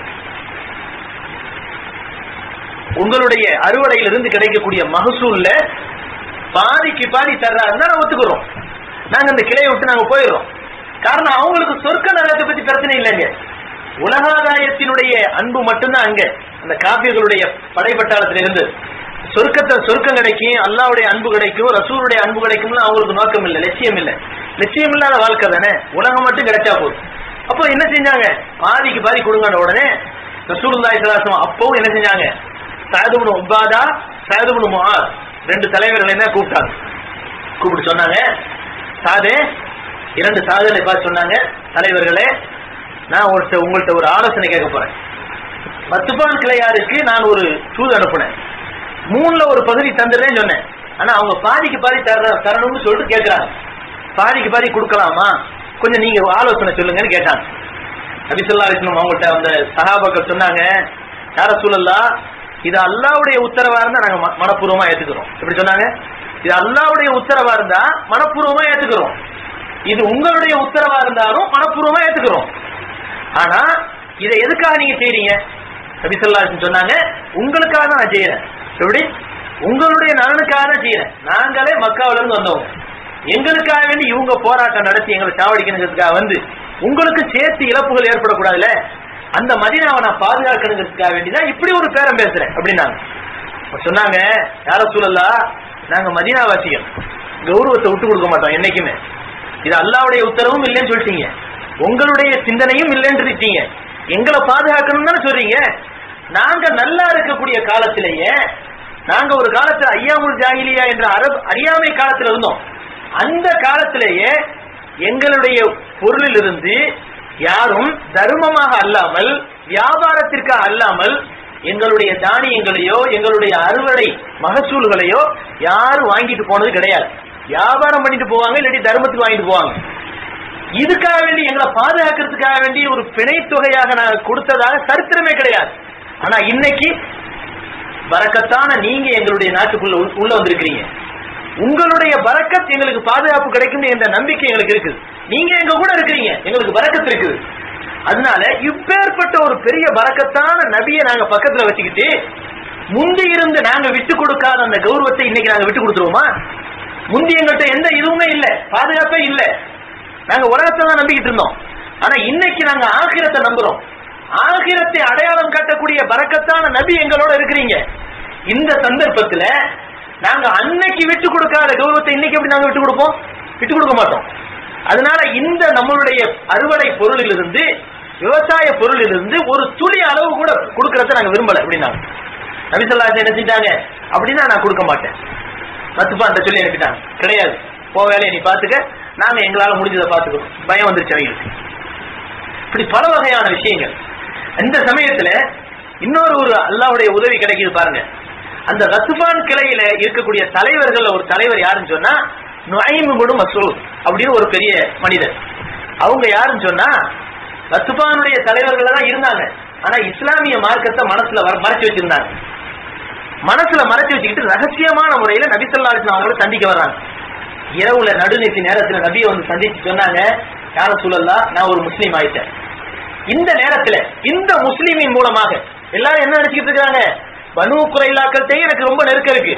S3: உங்களுடைய அறுவடையிலிருந்து கிடைக்கக்கூடிய மகசூல்ல பாதிக்கு பாதி தர்றாருன்னா நான் ஒத்துக்கிறோம் நாங்க அந்த கிளையை விட்டு நாங்க போயிடுறோம் காரணம் அவங்களுக்கு சொர்க்க நரகத்தை பத்தி பிரச்சனை இல்லைங்க உலகாதாயத்தினுடைய அன்பு மட்டும்தான் அங்க அந்த காபியர்களுடைய படைப்பட்டாளத்துல இருந்து சொர்க்கத்தை சொர்க்கம் கிடைக்கும் அல்லாவுடைய அன்பு கிடைக்கும் ரசூலுடைய அன்பு கிடைக்கும்னு அவங்களுக்கு நோக்கம் இல்லை லட்சியம் இல்லை லட்சியம் இல்லாத வாழ்க்கை தானே உலகம் மட்டும் கிடைச்சா போதும் அப்போ என்ன செஞ்சாங்க பாதிக்கு பாதி கொடுங்க உடனே ரசூலுல்லாஹி ஸல்லல்லாஹு அலைஹி வஸல்லம் அப்பவும் என்ன செஞ்சாங்க சாதுபுன் உபாதா சாதுபுன் முஆத் ரெண்டு தலைவர்களை தான் கூப்பிட்டாங்க கூப்பிட்டு சொன்னாங்க சாதே இரண்டு சாதனை பார்த்து சொன்னாங்க தலைவர்களே நான் உங்கள்கிட்ட உங்கள்கிட்ட ஒரு ஆலோசனை கேட்க போறேன் பத்துபான் கிளையாருக்கு நான் ஒரு தூது அனுப்புனேன் மூணுல ஒரு பகுதி தந்துடுறேன்னு சொன்னேன் ஆனா அவங்க பாதிக்கு பாதி தர தரணும்னு சொல்லிட்டு கேட்கறாங்க பாதிக்கு பாதி கொடுக்கலாமா கொஞ்சம் நீங்க ஆலோசனை சொல்லுங்கன்னு கேட்டாங்க நபிசல்லா அலிஸ்லம் அவங்கள்ட்ட அந்த சஹாபாக்கள் சொன்னாங்க யார சூழல்லா இது அல்லாவுடைய உத்தரவா இருந்தா நாங்க ம- மனப்பூர்வமா ஏத்துக்கிறோம் எப்படி சொன்னாங்க இது அல்லாவுடைய உத்தரவா இருந்தா மனப்பூர்வமா ஏத்துக்கிறோம் இது உங்களுடைய உத்தரவா இருந்தாலும் மனப்பூர்வமா ஏத்துக்கிறோம் ஆனா இதை எதுக்காக நீங்க செய்றீங்க நபிசல்லா அலிஸ்லம் சொன்னாங்க உங்களுக்காக தான் நான் செய்யறேன் எப்படி உங்களுடைய நலனுக்காக தான் செய்யறேன் நாங்களே மக்காவில இருந்து வந்தவங்க எங்களுக்காக வேண்டி இவங்க போராட்டம் நடத்தி எங்களை சாவடிக்கணுங்கிறதுக்காக வந்து உங்களுக்கு சேர்த்து இழப்புகள் ஏற்படக்கூடாதுல்ல அந்த மதினாவை நான் பாதுகாக்கணுங்கிறதுக்காக வேண்டிதான் இப்படி ஒரு பேரம் பேசுறேன் அப்படின்னாங்க அப்ப சொன்னாங்க யார சூழல்லா நாங்க மதினாவாசிகள் கௌரவத்தை விட்டு கொடுக்க மாட்டோம் என்னைக்குமே இது அல்லாவுடைய உத்தரவும் இல்லைன்னு சொல்லிட்டீங்க உங்களுடைய சிந்தனையும் இல்லைன்னு இருக்கீங்க எங்களை பாதுகாக்கணும்னு தானே சொல்றீங்க நாங்க நல்லா இருக்கக்கூடிய காலத்திலேயே நாங்க ஒரு காலத்துல ஐயாமுல் ஜாகிலியா என்ற அரபு அறியாமை காலத்துல இருந்தோம் அந்த காலத்திலேயே எங்களுடைய பொருளிலிருந்து யாரும் தர்மமாக அல்லாமல் வியாபாரத்திற்காக அல்லாமல் எங்களுடைய தானியங்களையோ எங்களுடைய அறுவடை மகசூல்களையோ யாரும் வாங்கிட்டு போனது கிடையாது வியாபாரம் பண்ணிட்டு போவாங்க இல்லாட்டி தர்மத்துக்கு வாங்கிட்டு போவாங்க இதுக்காக வேண்டி எங்களை பாதுகாக்கிறதுக்காக வேண்டி ஒரு பிணை தொகையாக நான் கொடுத்ததாக சரித்திரமே கிடையாது ஆனா இன்னைக்கு பரக்கத்தான நீங்க எங்களுடைய நாட்டுக்குள்ள உள்- உள்ள வந்திருக்கிறீங்க உங்களுடைய பரக்கத் எங்களுக்கு பாதுகாப்பு கிடைக்கும் என்ற நம்பிக்கை எங்களுக்கு இருக்குது நீங்க எங்க கூட இருக்கிறீங்க எங்களுக்கு பரக்கத் இருக்குது அதனால இப்பேற்பட்ட ஒரு பெரிய பரக்கத்தான நபியை நாங்க பக்கத்துல வச்சுக்கிட்டு முந்தி இருந்து நாங்க விட்டு கொடுக்காத அந்த கௌரவத்தை இன்னைக்கு நாங்க விட்டு கொடுத்துருவோமா முந்தி எங்கள்கிட்ட எந்த இதுவுமே இல்ல பாதுகாப்பே இல்ல நாங்க உலகத்தை தான் நம்பிக்கிட்டு இருந்தோம் ஆனா இன்னைக்கு நாங்க ஆகிரத்தை நம்புறோம் ஆகிரத்தை அடையாளம் காட்டக்கூடிய பரக்கத்தான நபி எங்களோட இருக்கிறீங்க இந்த சந்தர்ப்பத்துல நாங்க அன்னைக்கு விட்டு கொடுக்காத கௌரவத்தை இன்னைக்கு எப்படி நாங்க விட்டு கொடுப்போம் விட்டு கொடுக்க மாட்டோம் அதனால இந்த நம்மளுடைய அறுவடை பொருளிலிருந்து விவசாய பொருளிலிருந்து ஒரு துளி அளவு கூட கொடுக்கறத நாங்க விரும்பல அப்படின்னா நபிசல்லாசன் என்ன செஞ்சாங்க அப்படின்னா நான் கொடுக்க மாட்டேன் மத்துப்பான்ட்ட சொல்லி அனுப்பிட்டாங்க கிடையாது போ வேலையை நீ பாத்துக்க நாங்க எங்களால முடிஞ்சதை பாத்துக்கிறோம் பயம் வந்துருச்சு அவங்களுக்கு இப்படி பல வகையான விஷயங்கள் இந்த சமயத்துல இன்னொரு ஒரு அல்லாவுடைய உதவி கிடைக்குது பாருங்க அந்த ரத்துபான் கிளையில இருக்கக்கூடிய தலைவர்கள் ஒரு தலைவர் யாருன்னு சொன்னா நுழைமுகுடு மசூத் அப்படின்னு ஒரு பெரிய மனிதர் அவங்க யாருன்னு சொன்னா ரத்துபானுடைய தலைவர்கள் தான் இருந்தாங்க ஆனா இஸ்லாமிய மார்க்கத்தை மனசுல வர- மறைச்சு வச்சிருந்தாங்க மனசுல மறைச்சு வச்சுக்கிட்டு ரகசியமான முறையில நபிசல்லா அலிஸ்லாம் அவங்கள சந்திக்க வர்றாங்க இரவுல நடுநீத்தி நேரத்துல நபியை வந்து சந்திச்சு சொன்னாங்க யார சூழல்லா நான் ஒரு முஸ்லீம் ஆயிட்டேன் இந்த நேரத்துல இந்த முஸ்லீமின் மூலமாக எல்லாரும் என்ன நினைச்சுக்கிட்டு இருக்காங்க பனு குறைலாக்கள்கிட்ட எனக்கு ரொம்ப நெருக்கம் இருக்கு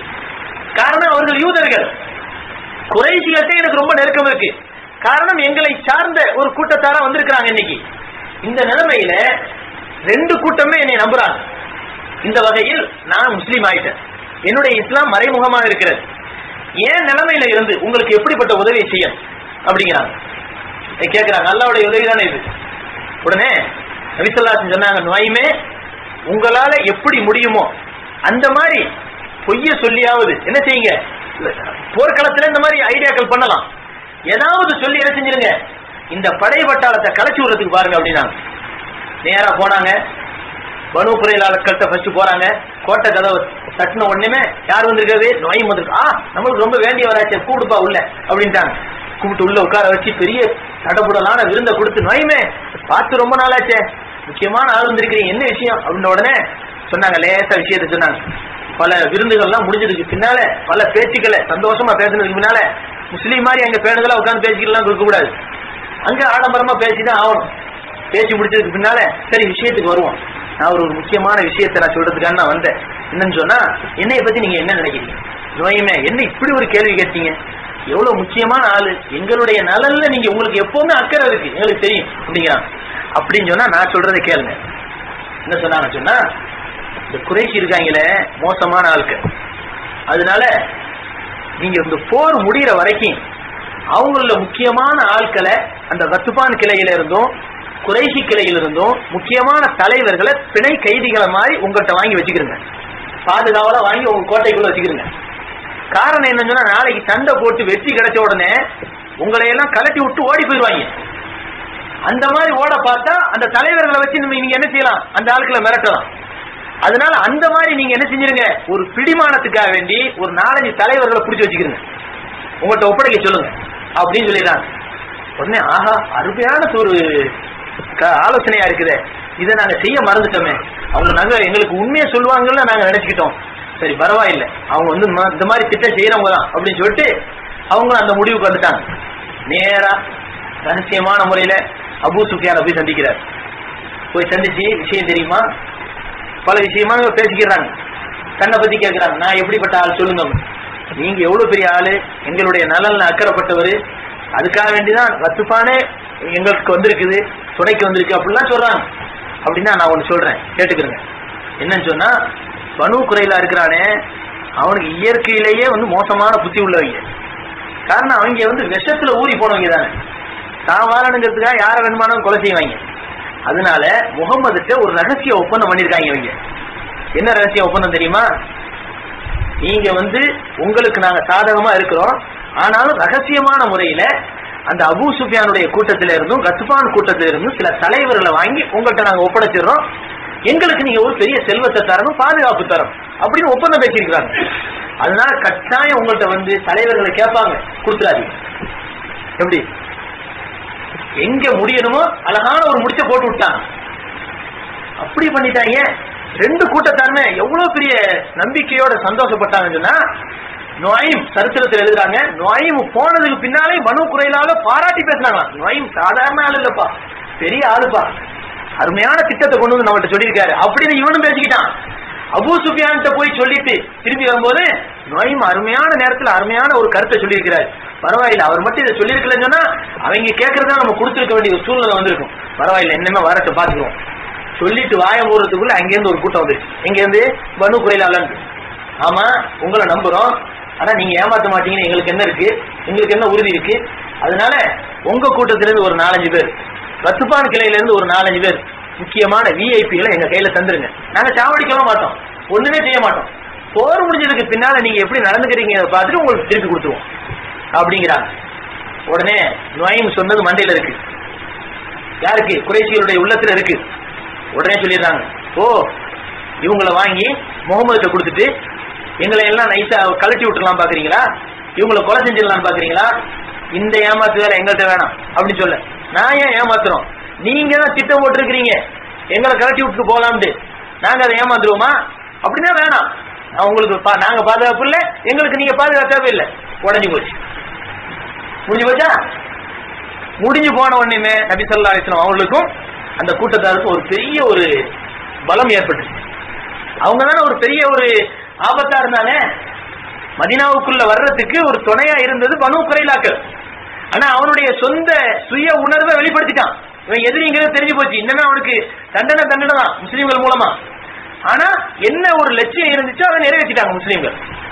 S3: காரணம் அவர்கள் யூதர்கள் குறைசிகள்கிட்ட எனக்கு ரொம்ப நெருக்கம் இருக்கு காரணம் எங்களை சார்ந்த ஒரு கூட்டத்தாரா வந்திருக்கிறாங்க இன்னைக்கு இந்த நிலைமையில ரெண்டு கூட்டமே என்னை நம்புறாங்க இந்த வகையில் நான் முஸ்லீம் ஆயிட்டேன் என்னுடைய இஸ்லாம் மறைமுகமாக இருக்கிறது ஏன் நிலைமையில இருந்து உங்களுக்கு எப்படிப்பட்ட உதவி செய்யும் அப்படிங்கிறாங்க இதை கேட்கிறாங்க அல்லாவுடைய உதவி தானே இது உடனே நபிசல்லாசன் சொன்னாங்க நோயுமே உங்களால எப்படி முடியுமோ அந்த மாதிரி பொய்ய சொல்லியாவது என்ன செய்யுங்க போர்க்களத்துல இந்த மாதிரி ஐடியாக்கள் பண்ணலாம் ஏதாவது சொல்லி என்ன செஞ்சிருங்க இந்த படை பட்டாளத்தை கலைச்சு விடுறதுக்கு பாருங்க அப்படின்னாங்க நேரா போனாங்க பனு குறையிலாளர்கள்ட்ட ஃபர்ஸ்ட் போறாங்க கோட்டை கதவை தட்டின உடனே யார் வந்திருக்காரு நோய் வந்திருக்கு ஆ நம்மளுக்கு ரொம்ப வேண்டியவராச்சே கூடுப்பா உள்ள அப்படின்ட்டாங்க கூப்பிட்டு உள்ள உட்கார வச்சு பெரிய தடபுடலான விருந்தை கொடுத்து நோயுமே பார்த்து ரொம்ப நாளாச்சே முக்கியமான ஆள் வந்திருக்கிறீங்க என்ன விஷயம் அப்படின்ன உடனே சொன்னாங்க லேசா விஷயத்த சொன்னாங்க பல விருந்துகள்லாம் முடிஞ்சதுக்கு பின்னால பல பேச்சுக்களை சந்தோஷமா பேசுனதுக்கு பின்னால முஸ்லீம் மாதிரி அங்க பேணுதலா உட்கார்ந்து பேசிக்கலாம் கொடுக்க கூடாது அங்க ஆடம்பரமா பேசிதான் ஆகணும் பேசி முடிச்சதுக்கு பின்னால சரி விஷயத்துக்கு வருவோம் நான் ஒரு முக்கியமான விஷயத்தை நான் சொல்றதுக்காக நான் வந்தேன் என்னன்னு சொன்னா என்னைய பத்தி நீங்க என்ன நினைக்கிறீங்க நோயுமே என்ன இப்படி ஒரு கேள்வி கேட்டீங்க எவ்வளவு முக்கியமான ஆளு எங்களுடைய நலன்ல நீங்க உங்களுக்கு எப்பவுமே அக்கறை இருக்கு எங்களுக்கு தெரியும் அப்படிங்கிறான் அப்படின்னு சொன்னா நான் சொல்றதை கேளுங்க என்ன சொன்னாங்க சொன்னா இந்த குறைச்சி இருக்காங்களே மோசமான ஆட்கள் அதனால நீங்க இந்த போர் முடியிற வரைக்கும் அவங்கள முக்கியமான ஆட்களை அந்த வத்துப்பான் கிளையில இருந்தும் குறைசி கிளையில இருந்தும் முக்கியமான தலைவர்களை பிணை கைதிகளை மாதிரி உங்கள்கிட்ட வாங்கி வச்சுக்கிறீங்க பாதுகாவலா வாங்கி உங்க கோட்டைக்குள்ள வச்சுக்கிறீங்க காரணம் என்னன்னு சொன்னா நாளைக்கு சண்டை போட்டு வெற்றி கிடைச்ச உடனே உங்களை எல்லாம் கலட்டி விட்டு ஓடி போயிடுவாங்க அந்த மாதிரி ஓட பார்த்தா அந்த தலைவர்களை வச்சு நம்ம நீங்க என்ன செய்யலாம் அந்த ஆட்களை மிரட்டலாம் அதனால அந்த மாதிரி நீங்க என்ன செஞ்சிருங்க ஒரு பிடிமானத்துக்காக வேண்டி ஒரு நாலஞ்சு தலைவர்களை பிடிச்சி வச்சுக்கிறீங்க உங்கள்கிட்ட ஒப்படைக்க சொல்லுங்க அப்படின்னு சொல்லிடுறாங்க உடனே ஆஹா அருமையான ஒரு க- ஆலோசனையா இருக்குதே இதை நாங்க செய்ய மறந்துட்டோமே அவங்க நாங்க எங்களுக்கு உண்மையை சொல்லுவாங்கன்னு நாங்க நினைச்சுக்கிட்டோம் சரி பரவாயில்ல அவங்க வந்து ம- இந்த மாதிரி திட்டம் செய்யறவங்க தான் அப்படின்னு சொல்லிட்டு அவங்க அந்த முடிவுக்கு வந்துட்டாங்க நேரா ரகசியமான முறையில அபூ சுஃபியான போய் சந்திக்கிறார் போய் சந்திச்சு விஷயம் தெரியுமா பல விஷயமா பேசிக்கிறாங்க தன்னை பத்தி கேட்கிறாங்க நான் எப்படிப்பட்ட ஆள் சொல்லுங்க நீங்க எவ்வளவு பெரிய ஆளு எங்களுடைய நலன்ல அக்கறைப்பட்டவர் அதுக்காக வேண்டிதான் ரத்துப்பானே எங்களுக்கு வந்திருக்குது துணைக்கு வந்திருக்கு அப்படிலாம் சொல்றாங்க அப்படின்னா நான் ஒண்ணு சொல்றேன் கேட்டுக்கிறேங்க என்னன்னு சொன்னா பனு குறையில இருக்கிறானே அவனுக்கு இயற்கையிலேயே வந்து மோசமான புத்தி உள்ளவங்க காரணம் அவங்க வந்து விஷத்துல ஊறி போனவங்க தானே தான் வாழணுங்கிறதுக்காக யாரை வேணுமானாலும் கொலை செய்வாங்க அதனால முகம்மதுட்ட ஒரு ரகசிய ஒப்பந்தம் பண்ணிருக்காங்க இவங்க என்ன ரகசிய ஒப்பந்தம் தெரியுமா நீங்க வந்து உங்களுக்கு நாங்க சாதகமா இருக்கிறோம் ஆனாலும் ரகசியமான முறையில அந்த அபூ சுஃபியானுடைய கூட்டத்தில இருந்தும் கத்துபான் கூட்டத்தில இருந்தும் சில தலைவர்களை வாங்கி உங்கள்கிட்ட நாங்க ஒப்படைச்சிடுறோம் எங்களுக்கு நீங்க ஒரு பெரிய செல்வத்தை தரணும் பாதுகாப்பு தரணும் அப்படின்னு ஒப்பந்தம் பேசியிருக்கிறாங்க அதனால கட்டாயம் உங்கள்கிட்ட வந்து தலைவர்களை கேட்பாங்க கொடுத்துடாதீங்க எப்படி எங்க முடியணுமோ அழகான ஒரு முடிச்ச போட்டு விட்டாங்க அப்படி பண்ணிட்டாங்க ரெண்டு கூட்டத்தாருமே எவ்வளவு பெரிய நம்பிக்கையோட சந்தோஷப்பட்டாங்கன்னு சொன்னா நொயம் சரித்திரத்தில் எழுதுறாங்க நொயம் போனதுக்கு பின்னாலே மனு குறையிலாக பாராட்டி பேசினாங்களாம் நொயம் சாதாரண ஆள் இல்லப்பா பெரிய ஆளுப்பா அருமையான திட்டத்தை கொண்டு வந்து நம்மகிட்ட சொல்லியிருக்காரு அப்படின்னு இவனும் பேசிக்கிட்டான் அபூ சுஃபியான்கிட்ட போய் சொல்லிட்டு திரும்பி வரும்போது நொயம் அருமையான நேரத்துல அருமையான ஒரு கருத்தை சொல்லியிருக்கிறாரு பரவாயில்ல அவர் மட்டும் இதை சொல்லியிருக்கலன்னு சொன்னா அவங்க கேட்கறதா நம்ம கொடுத்துருக்க வேண்டிய ஒரு சூழ்நிலை வந்திருக்கும் பரவாயில்ல என்னமே வரத்தை பாத்துக்குவோம் சொல்லிட்டு வாய போடுறதுக்குள்ள அங்கேருந்து ஒரு கூட்டம் வந்துருச்சு எங்க இருந்து பனு குறையிலாளன் ஆமா உங்களை நம்புறோம் ஆனா நீங்க ஏமாத்த மாட்டீங்கன்னு எங்களுக்கு என்ன இருக்கு எங்களுக்கு என்ன உறுதி இருக்கு அதனால உங்க கூட்டத்துல இருந்து ஒரு நாலஞ்சு பேர் ரத்துப்பான் கிளையில இருந்து ஒரு நாலஞ்சு பேர் முக்கியமான விஐபிகளை எங்க கையில தந்துருங்க நாங்க சாவடிக்கலாம் மாட்டோம் ஒண்ணுமே செய்ய மாட்டோம் போர் முடிஞ்சதுக்கு பின்னால நீங்க எப்படி நடந்துக்கிறீங்க பார்த்துட்டு உங்களுக்கு திருப்பி கொடுத்துருவோம் அப்படிங்கிறாங்க உடனே நொயம் சொன்னது மண்டையில இருக்கு யாருக்கு குறைசியருடைய உள்ளத்துல இருக்கு உடனே சொல்லிடுறாங்க ஓ இவங்கள வாங்கி முகமதுக்கு கொடுத்துட்டு எங்களை எல்லாம் நைஸா கழட்டி விட்டுலாம் பாக்குறீங்களா இவங்கள கொலை செஞ்சிடலாம் பாக்குறீங்களா இந்த ஏமாத்து வேலை எங்கள்கிட்ட வேணாம் அப்படின்னு சொல்ல நான் ஏன் ஏமாத்துறோம் நீங்க தான் திட்டம் போட்டிருக்கிறீங்க எங்களை கழட்டி விட்டு போலாம்னு நாங்க அதை ஏமாத்துருவோமா அப்படின்னா வேணாம் நான் உங்களுக்கு பா- நாங்க பாதுகாப்பு இல்ல எங்களுக்கு நீங்க பாதுகாக்கவே இல்லை உடஞ்சி போச்சு முடிஞ்சு போச்சா முடிஞ்சு போன உடனே நபி ஸல்லல்லாஹு அலைஹி வஸல்லம் அவங்களுக்கும் அந்த கூட்டத்தாருக்கும் ஒரு பெரிய ஒரு பலம் ஏற்பட்டுச்சு அவங்க தானே ஒரு பெரிய ஒரு ஆபத்தா இருந்தாங்க மதினாவுக்குள்ள வர்றதுக்கு ஒரு துணையா இருந்தது பனு குறைலாக்கள் ஆனா அவனுடைய சொந்த சுய உணர்வை வெளிப்படுத்திட்டான் இவன் எதிரிங்கிறது தெரிஞ்சு போச்சு இன்னமே அவனுக்கு தண்டனை தண்டனை தான் முஸ்லீம்கள் மூலமா ஆனா என்ன ஒரு லட்சியம் இருந்துச்சோ அதை நிறைவேற்றிட்டாங்க முஸ்லீம்கள்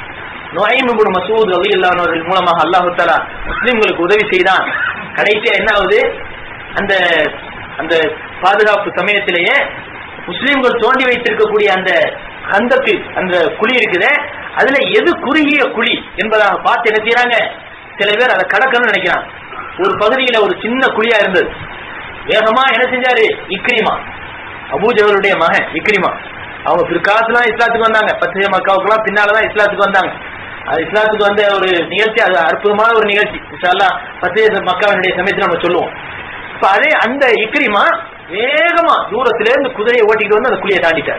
S3: நுழைம் இப்னு மசூத் ரலியல்லாஹு அன்ஹு மூலமாக அல்லாஹ் தஆலா முஸ்லிம்களுக்கு உதவி செய்தான் கடைசியா என்ன ஆகுது அந்த அந்த பாதுகாப்பு சமயத்திலேயே முஸ்லிம்கள் தோண்டி வைத்திருக்கக்கூடிய அந்த கந்தக்கு அந்த குழி இருக்குதே அதுல எது குறுகிய குழி என்பதாக பார்த்து என்ன செய்யறாங்க சில பேர் அதை கடக்கணும்னு நினைக்கிறாங்க ஒரு பகுதியில ஒரு சின்ன குழியா இருந்தது வேகமா என்ன செஞ்சாரு இக்ரிமா அபூஜவருடைய மகன் இக்ரிமா அவங்க பிற்காலத்துலாம் இஸ்லாத்துக்கு வந்தாங்க பத்திரிகை மக்காவுக்குலாம் பின்னாலதான் இஸ்லாத்துக்கு வந்தாங்க அது இஸ்லாத்துக்கு வந்த ஒரு நிகழ்ச்சி அது அற்புதமான ஒரு நிகழ்ச்சி இன்ஷால்லா பத்திரிகை மக்காவினுடைய சமயத்தில் நம்ம சொல்லுவோம் இப்ப அதே அந்த இக்ரிமா வேகமா தூரத்துல இருந்து குதிரையை ஓட்டிட்டு வந்து அந்த குழியை தாண்டிட்டார்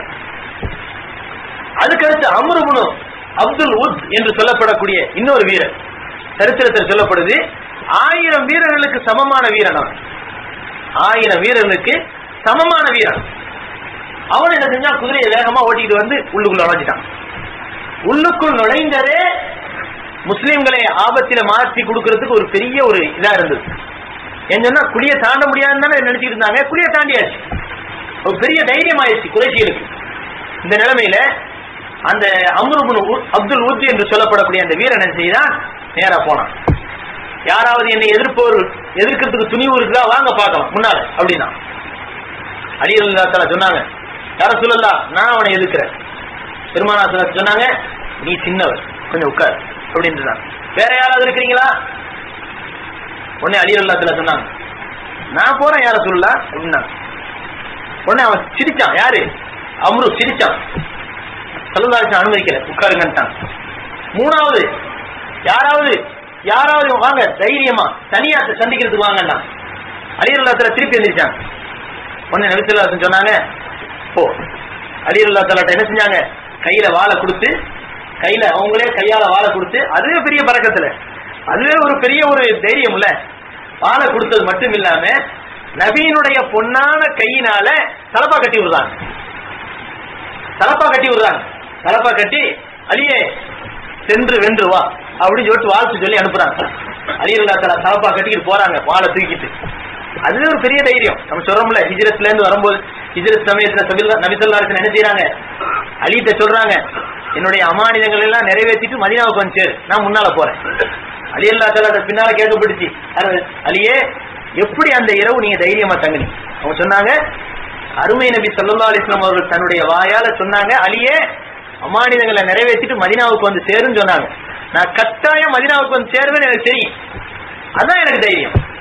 S3: அதுக்கடுத்து அமருபுனு அப்துல் உத் என்று சொல்லப்படக்கூடிய இன்னொரு வீரர் சரித்திரத்தில் சொல்லப்படுது ஆயிரம் வீரர்களுக்கு சமமான வீரன் அவன் ஆயிரம் வீரர்களுக்கு சமமான வீரன் அவன் என்ன செஞ்சான் குதிரையை வேகமா ஓட்டிட்டு வந்து உள்ளுக்குள்ள நுழைஞ்சிட்டான் உள்ளுக்குள் நுழைந்ததே முஸ்லிம்களை ஆபத்தில மாற்றி கொடுக்கறதுக்கு ஒரு பெரிய ஒரு இதா இருந்தது ஏன்னு சொன்னா குழிய தாண்ட முடியாதுன்னு தானே நினைச்சிட்டு இருந்தாங்க குழிய தாண்டியாச்சு ஒரு பெரிய தைரியம் ஆயிடுச்சு குறைசிகளுக்கு இந்த நிலைமையில அந்த அம்ருபுன் அப்துல் உத் என்று சொல்லப்படக்கூடிய அந்த வீரன் என்ன செய்தான் நேரா போனான் யாராவது என்னை எதிர்ப்போர் எதிர்க்கிறதுக்கு துணிவு இருக்குதா வாங்க பார்க்கலாம் முன்னால அப்படின்னா அலி அல்லா சொன்னாங்க யார சொல்லலாம் நான் அவனை எதிர்க்கிறேன் பெருமானா ஸல்லல்லாஹு சொன்னாங்க நீ சின்னவர் கொஞ்சம் உட்கார் அப்படின்றாங்க வேற யாராவது இருக்கிறீங்களா உடனே அலி அல்லா சொன்னாங்க நான் போறேன் யார சொல்லலாம் அப்படின்னா உடனே அவன் சிரிச்சான் யாரு அம்ரு சிரிச்சான் சல்லல்லாஹு அனுமதிக்கல உட்காருங்கன்ட்டான் மூணாவது யாராவது யாராவது வாங்க தைரியமா தனியா சந்திக்கிறதுக்கு வாங்கண்ணா அலிரல்லாத்துல திருப்பி எந்திரிச்சாங்க உடனே நபிசல்லாசன் சொன்னாங்க போ அலிரல்லா தலாட்ட என்ன செஞ்சாங்க கையில வாழை கொடுத்து கையில அவங்களே கையால வாழை கொடுத்து அதுவே பெரிய பறக்கத்துல அதுவே ஒரு பெரிய ஒரு தைரியம் இல்ல வாழை கொடுத்தது மட்டும் இல்லாம நபியினுடைய பொன்னான கையினால தலப்பா கட்டி விடுறாங்க தலப்பா கட்டி விடுறாங்க தலப்பா கட்டி அலியே சென்று வென்று வா அப்படின்னு சொல்லிட்டு வாழ்த்து சொல்லி அனுப்புறாங்க அலிரல்லா தலா தலப்பா கட்டிக்கிட்டு போறாங்க வாழை தூக்கிட்டு அதுவே ஒரு பெரிய தைரியம் நம்ம சொல்றோம்ல ஹிஜ்ரத்ல இருந்து வரும்போது ஹிஜ்ரத் சமயத்துல சபில்லா நபிசல்லாருக்கு என்ன செய்யறாங்க அலிட்ட சொல்றாங்க என்னுடைய அமானிதங்கள் எல்லாம் நிறைவேற்றிட்டு மதினாவுக்கு வந்து சேரு நான் முன்னால போறேன் அலி அல்லா தலா பின்னால கேட்கப்பட்டுச்சு அரு- அலியே எப்படி அந்த இரவு நீங்க தைரியமா தங்குனீங்க அவங்க சொன்னாங்க அருமை நபி ஸல்லல்லாஹு அலைஹி வஸல்லம் அவர்கள் தன்னுடைய வாயால சொன்னாங்க அலியே அமானிதங்களை நிறைவேற்றிட்டு மதினாவுக்கு வந்து சேருன்னு சொன்னாங்க நான் கட்டாயம் மதினாவுக்கு வந்து சேருவேன்னு எனக்கு தெரியும் அதான் எனக்கு தைரியம்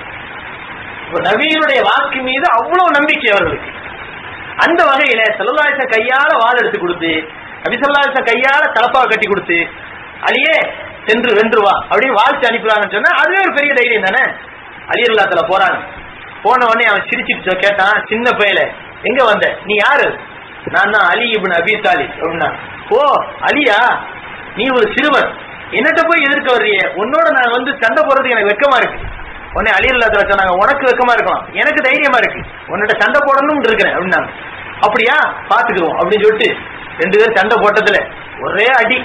S3: இப்ப நபியினுடைய வாக்கு மீது அவ்வளவு நம்பிக்கை அவர்களுக்கு அந்த வகையில செல்லலாச கையால வாள் எடுத்து கொடுத்து நபி சொல்லாச கையால தலப்பாவை கட்டி கொடுத்து அலியே சென்று வென்று வா அப்படின்னு வாழ்த்து அனுப்புறாங்கன்னு சொன்னா அதுவே ஒரு பெரிய தைரியம் தானே அலியர்லாத்துல போறாங்க போன உடனே அவன் சிரிச்சிட்டு கேட்டான் சின்ன பையல எங்க வந்த நீ யாரு நான் தான் அலி இப்னு அபி தாலிப் அப்படின்னா ஓ அலியா நீ ஒரு சிறுவன் என்னட்ட போய் எதிர்க்க வர்றிய உன்னோட நான் வந்து சண்டை போறதுக்கு எனக்கு வெக்கமா இருக்கு உடனே அலி இல்லாத சொன்னாங்க உனக்கு வெக்கமா இருக்கலாம் எனக்கு தைரியமா இருக்கு உன்னிட்ட சண்டை போடணும்னு இருக்கிறேன் அப்படின்னாங்க அப்படியா பாத்துக்குவோம் அப்படின்னு சொல்லிட்டு ரெண்டு பேரும் சண்டை போட்டதுல ஒரே அடி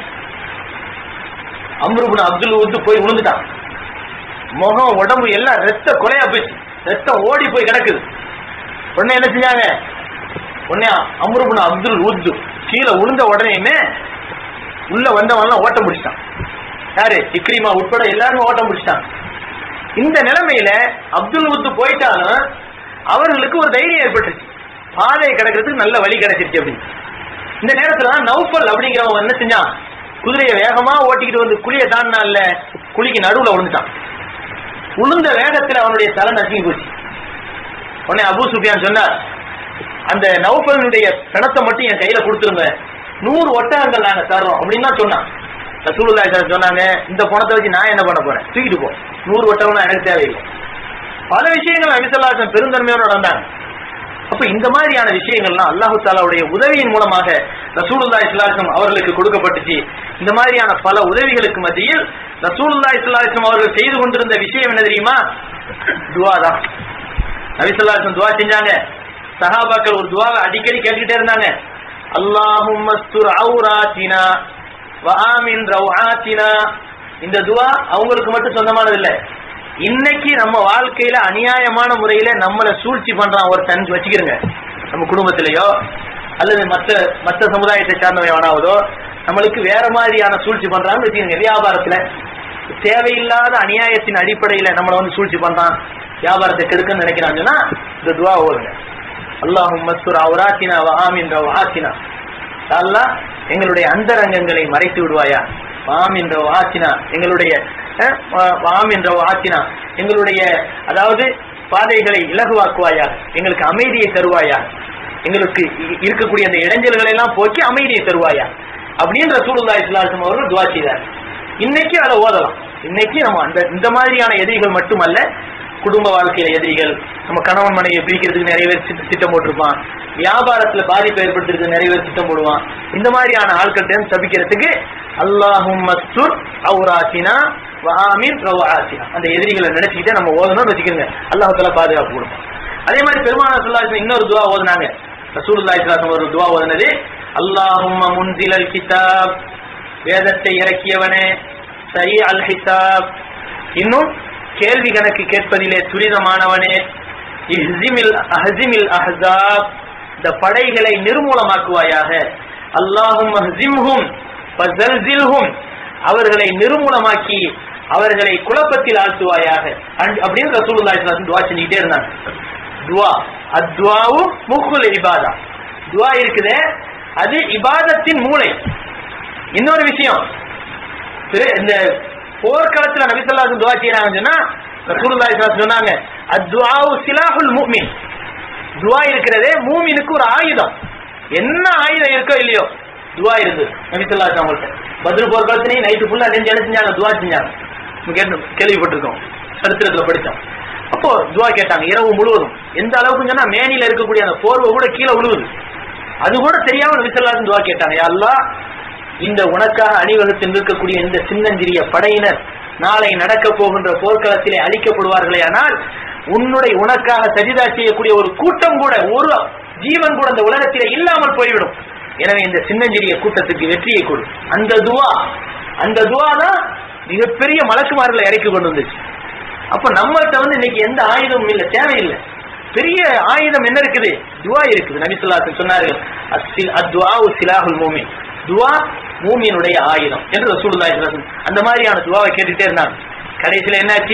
S3: அம்ருபுன் அப்துல் வந்து போய் விழுந்துட்டான் முகம் உடம்பு எல்லாம் ரத்த கொலையா போச்சு ரத்தம் ஓடி போய் கிடக்குது உடனே என்ன செஞ்சாங்க உடனே அம்ருபுன் அப்துல் உத்து கீழே விழுந்த உடனேயுமே உள்ள வந்தவன்லாம் ஓட்டம் முடிச்சிட்டான் யாரு இக்ரிமா உட்பட எல்லாருமே ஓட்டம் முடிச்சிட்டான் இந்த நிலைமையில அப்துல் உத்து போயிட்டாலும் அவர்களுக்கு ஒரு தைரியம் ஏற்பட்டுச்சு பாதையை கிடக்கிறதுக்கு நல்ல வழி கிடைச்சிருச்சு அப்படின்னு இந்த நேரத்துல தான் நௌஃபல் அப்படிங்கிறவன் என்ன செஞ்சான் குதிரையை வேகமா ஓட்டிக்கிட்டு வந்து குழிய தாண்டினால குழிக்கு நடுவுல விழுந்துட்டான் உளுந்த வேகத்துல அவனுடைய தலை நசுங்கி போச்சு உடனே அபூ சுஃபியான் சொன்னார் அந்த நௌஃபலுடைய பிணத்தை மட்டும் என் கையில கொடுத்துருங்க நூறு ஒட்டகங்கள் நாங்க தர்றோம் அப்படின்னு தான் சொன்னான் ரசூலுல்லாஹி ஸல்லல்லாஹு அலைஹி சொன்னாங்க இந்த பணத்தை வச்சு நான் என்ன பண்ண போறேன் தூக்கிட்டு போ நூறு ஒட்டகம் எனக்கு தேவையில்லை பல விஷயங்கள் நபிசல்லாசன் பெருந்தன்மையோட நடந்தாங்க அப்ப இந்த மாதிரியான விஷயங்கள்லாம் அல்லாஹு தாலாவுடைய உதவியின் மூலமாக ரசூலுல்லாஹி ஸல்லல்லாஹு அவர்களுக்கு கொடுக்கப்பட்டுச்சு இந்த மாதிரியான பல உதவிகளுக்கு மத்தியில் ரசூலுல்லாஹி ஸல்லல்லாஹு அவர்கள் செய்து கொண்டிருந்த விஷயம் என்ன தெரியுமா துவா தான் நபி ஸல்லல்லாஹு அலைஹி துவா செஞ்சாங்க சஹாபாக்கள் ஒரு துவாவை அடிக்கடி கேட்டுக்கிட்டே இருந்தாங்க அல்லாஹும் மஸ்துர் அவுராத்தினா வஆமின் ரவுஆத்தினா இந்த துவா அவங்களுக்கு மட்டும் சொந்தமானது இல்ல இன்னைக்கு நம்ம வாழ்க்கையில அநியாயமான முறையில நம்மள சூழ்ச்சி பண்றான் ஒருத்தன் வச்சுக்கிறங்க நம்ம குடும்பத்திலேயோ அல்லது மற்ற மற்ற சமுதாயத்தை சார்ந்தவன் எவனாவதோ நம்மளுக்கு வேற மாதிரியான சூழ்ச்சி பண்றான்னு வச்சுக்கோங்க வியாபாரத்துல தேவையில்லாத அநியாயத்தின் அடிப்படையில நம்மள வந்து சூழ்ச்சி பண்றான் வியாபாரத்தை கெடுக்கன்னு நினைக்கிறாங்கன்னா இந்த துவா ஓதுங்க அல்லாஹும் மஸ்துர் அவுராத்தினா வஹாமின் ரவாத்தினா அல்லாஹ் எங்களுடைய அந்தரங்கங்களை மறைத்து விடுவாயா வாம் என்ற ஆச்சினா எங்களுடைய அஹ், வா- வாம் என்ற ஆச்சினா எங்களுடைய அதாவது பாதைகளை இலகுவாக்குவாயா எங்களுக்கு அமைதியை தருவாயா எங்களுக்கு இ- இருக்கக்கூடிய அந்த இடைஞ்சல்களை எல்லாம் போக்கி அமைதியை தருவாயா அப்படின்னு ரசூலுல்லாஹி ஸல்லல்லாஹு அலைஹி வஸல்லம் அவர்கள் துவா செய்தார் இன்னைக்கு அதை ஓதலாம் இன்னைக்கு நம்ம அந்த இந்த மாதிரியான எதிரிகள் மட்டுமல்ல குடும்ப வாழ்க்கையில எதிரிகள் நம்ம கணவன் மனைவியை பிரிக்கிறதுக்கு நிறைய பேர் திட்ட- திட்டம் போட்டிருப்பான் வியாபாரத்துல பாதிப்பு ஏற்படுத்துறதுக்கு நிறைய பேர் திட்டம் போடுவான் இந்த மாதிரியான ஆட்கள்ட்ட இருந்து தப்பிக்கிறதுக்கு அல்லாஹும் மஸ்துர் அவுராசினா வாமின் ரவாசினா அந்த எதிரிகளை நினைச்சுக்கிட்டே நம்ம ஓதணும்னு வச்சுக்கோங்க அல்லாஹ் தஆலா பாதுகாப்பு கொடுப்பான் அதே மாதிரி பெருமான சொல்லாச்சு இன்னொரு துவா ஓதுனாங்க ரசூலுல்லாஹி ஸல்லல்லாஹு அலைஹி ஒரு துவா ஓதுனது அல்லாஹும்ம முன்சிலல் கிதாப் வேதத்தை இறக்கியவனே சரி அல் ஹிசாப் இன்னும் கேள்வி கணக்கு கேட்பதிலே துரிதமானவனே இஹ்ஸிமில் அஹ்ஸிமில் அஹ்ஸாப் இந்த படைகளை நிர்மூலமாக்குவாயாக அல்லாஹும் அஹ்ஸிம்ஹும் ஃபஸல்ஸில்ஹும் அவர்களை நிர்மூலமாக்கி அவர்களை குழப்பத்தில் ஆழ்த்துவாயாக அண்ட்- அப்படின்னு ரசூலுல்லாஹி ஸல்லல்லாஹு அலைஹி வஸல்லம் துவா செஞ்சுக்கிட்டே இருந்தாங்க துவா அத்வாவு முக்குல் இபாதா துவா இருக்குதே அது இபாதத்தின் மூளை இன்னொரு விஷயம் திரு- இந்த போர்க்களத்துல நபிசல்லாசன் துவா செய்யறாங்கன்னு சொன்னா ரசூலுல்லாஹி ஸல்லல்லாஹு அலைஹி சொன்னாங்க அத்வாவு சிலாஹுல் முஃமின் துவா இருக்கிறதே மூமினுக்கு ஒரு ஆயுதம் என்ன ஆயுதம் இருக்கோ இல்லையோ துவா இருக்கு நபிசல்லாசன் அவங்கள்ட்ட பத்ரு போர்க்களத்திலையும் நைட்டு ஃபுல்லா நெஞ்சு என்ன செஞ்சாங்க துவா செஞ்சாங்க நம்ம கேட்டு கேள்விப்பட்டிருக்கோம் சரித்திரத்துல படிச்சோம் அப்போ துவா கேட்டாங்க இரவு முழுவதும் எந்த அளவுக்கு சொன்னா மேனில இருக்கக்கூடிய அந்த போர்வை கூட கீழே விழுவுது அது கூட தெரியாம நபிசல்லாசன் துவா கேட்டாங்க யா அல்லாஹ் இந்த உனக்காக அணிவகுத்து நிற்கக்கூடிய இந்த சின்னஞ்சிறிய படையினர் நாளை நடக்க போகின்ற போர்க்களத்திலே அழிக்கப்படுவார்களே ஆனால் உன்னுடைய உனக்காக சஜிதா செய்யக்கூடிய ஒரு கூட்டம் கூட ஒரு ஜீவன் கூட இந்த உலகத்திலே இல்லாமல் போய்விடும் எனவே இந்த சின்னஞ்சிறிய கூட்டத்துக்கு வெற்றியை கொடு அந்த துவா அந்த துவா தான் மிகப்பெரிய மலக்குமார்களை இறக்கி கொண்டு வந்துச்சு அப்ப நம்மள்ட்ட வந்து இன்னைக்கு எந்த ஆயுதமும் இல்ல தேவையில்லை பெரிய ஆயுதம் என்ன இருக்குது துவா இருக்குது நபி ஸல்லல்லாஹு சொன்னார்கள் அஸ்ஸில் அத்வாஉ சிலாஹுல் மூமின் துவா மூமியினுடைய ஆயுதம் என்று ரசூலுல்லாஹி ஸல்லல்லாஹு அலைஹி வஸல்லம் அந்த மாதிரியான துவாவை கேட்டுட்டே இருந்தாங்க கடைசியில என்னாச்சு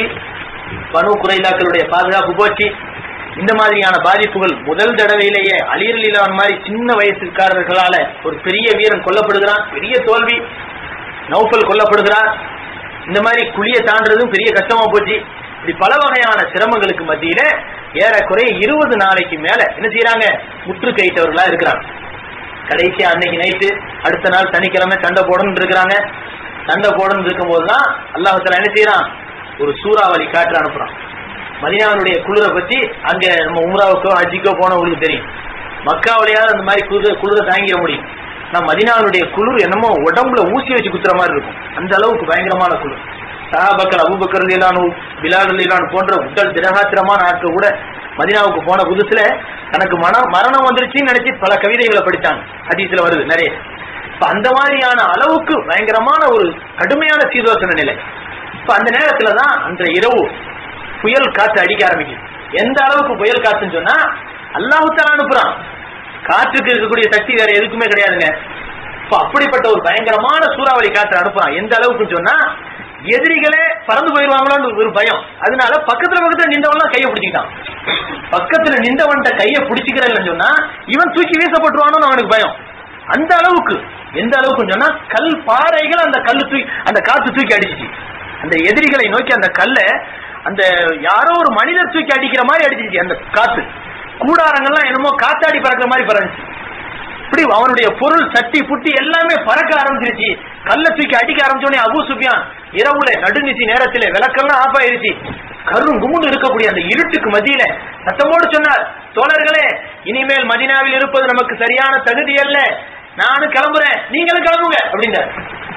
S3: பனு குறைலாக்களுடைய பாதுகாப்பு போச்சு இந்த மாதிரியான பாதிப்புகள் முதல் தடவையிலேயே அலிரலிலான் மாதிரி சின்ன வயசுக்காரர்களால ஒரு பெரிய வீரன் கொல்லப்படுகிறான் பெரிய தோல்வி நௌஃபல் கொல்லப்படுகிறார் இந்த மாதிரி குழியை தாண்டதும் பெரிய கஷ்டமா போச்சு இப்படி பல வகையான சிரமங்களுக்கு மத்தியில ஏறக்குறைய இருபது நாளைக்கு மேல என்ன செய்யறாங்க முற்று கைத்தவர்களா இருக்கிறாங்க கடைசி அன்னைக்கு நைட்டு அடுத்த நாள் சனிக்கிழமை சண்டை போடணும்னு இருக்கிறாங்க சண்டை போடணும்னு இருக்கும் போதுதான் அல்லாஹத்துல என்ன செய்யறான் ஒரு சூறாவளி காற்று அனுப்புறான் மதினாவினுடைய குளிரை பத்தி அங்க நம்ம உம்ராவுக்கோ ஹஜ்ஜிக்கோ போனவங்களுக்கு தெரியும் மக்காவிலையாவது அந்த மாதிரி குளிர குளிர தாங்கிட முடியும் நான் மதினாவினுடைய குளிர் என்னமோ உடம்புல ஊசி வச்சு குத்துற மாதிரி இருக்கும் அந்த அளவுக்கு பயங்கரமான குளிர் சஹாபக்கர் அபுபக்கர் லீலானு பிலால் லீலானு போன்ற உடல் திரகாத்திரமான ஆட்கள் கூட மதினாவுக்கு போன புதுசுல தனக்கு மன மரணம் வந்துருச்சுன்னு நினைச்சு பல கவிதைகளை படித்தாங்க ஹதீஸ்ல வருது நிறைய இப்ப அந்த மாதிரியான அளவுக்கு பயங்கரமான ஒரு கடுமையான சீதோசன நிலை இப்ப அந்த நேரத்துல தான் அந்த இரவு புயல் காத்து அடிக்க ஆரம்பிக்குது எந்த அளவுக்கு புயல் காத்துன்னு சொன்னா அல்லாஹு தாலா அனுப்புறான் காற்றுக்கு இருக்கக்கூடிய சக்தி வேற எதுக்குமே கிடையாதுங்க இப்ப அப்படிப்பட்ட ஒரு பயங்கரமான சூறாவளி காற்று அனுப்புறான் எந்த அளவுக்குன்னு சொன்னா எதிரிகளே பறந்து போயிருவாங்களோன்னு ஒரு பயம் அதனால பக்கத்துல பக்கத்துல நின்றவன் கையை பிடிச்சிக்கிட்டான் பக்கத்துல நின்றவன்ட்ட கையை பிடிச்சிக்கிறேன்னு சொன்னா இவன் தூக்கி வீசப்பட்டுருவானோன்னு அவனுக்கு பயம் அந்த அளவுக்கு எந்த அளவுக்கு சொன்னா கல் பாறைகள் அந்த கல்லு தூக்கி அந்த காத்து தூக்கி அடிச்சிச்சு அந்த எதிரிகளை நோக்கி அந்த கல்ல அந்த யாரோ ஒரு மனிதர் தூக்கி அடிக்கிற மாதிரி அடிச்சிச்சு அந்த காத்து கூடாரங்கள்லாம் என்னமோ காத்தாடி பறக்கிற மாதிரி பறந்துச்சு இப்படி அவனுடைய பொருள் சட்டி புட்டி எல்லாமே பறக்க ஆரம்பிச்சிருச்சு கல்ல தூக்கி அடிக்க ஆரம்பிச்சோடனே அபு சுஃபியான் இரவுல நடுநிசி நேரத்திலே விளக்கெல்லாம் ஆஃப் ஆயிருச்சு கரும் குமுண்டு இருக்கக்கூடிய அந்த இருட்டுக்கு மத்தியில சத்தமோடு சொன்னார் தோழர்களே இனிமேல் மதினாவில் இருப்பது நமக்கு சரியான தகுதி அல்ல நானும் கிளம்புறேன் நீங்களும் கிளம்புங்க அப்படின்னாரு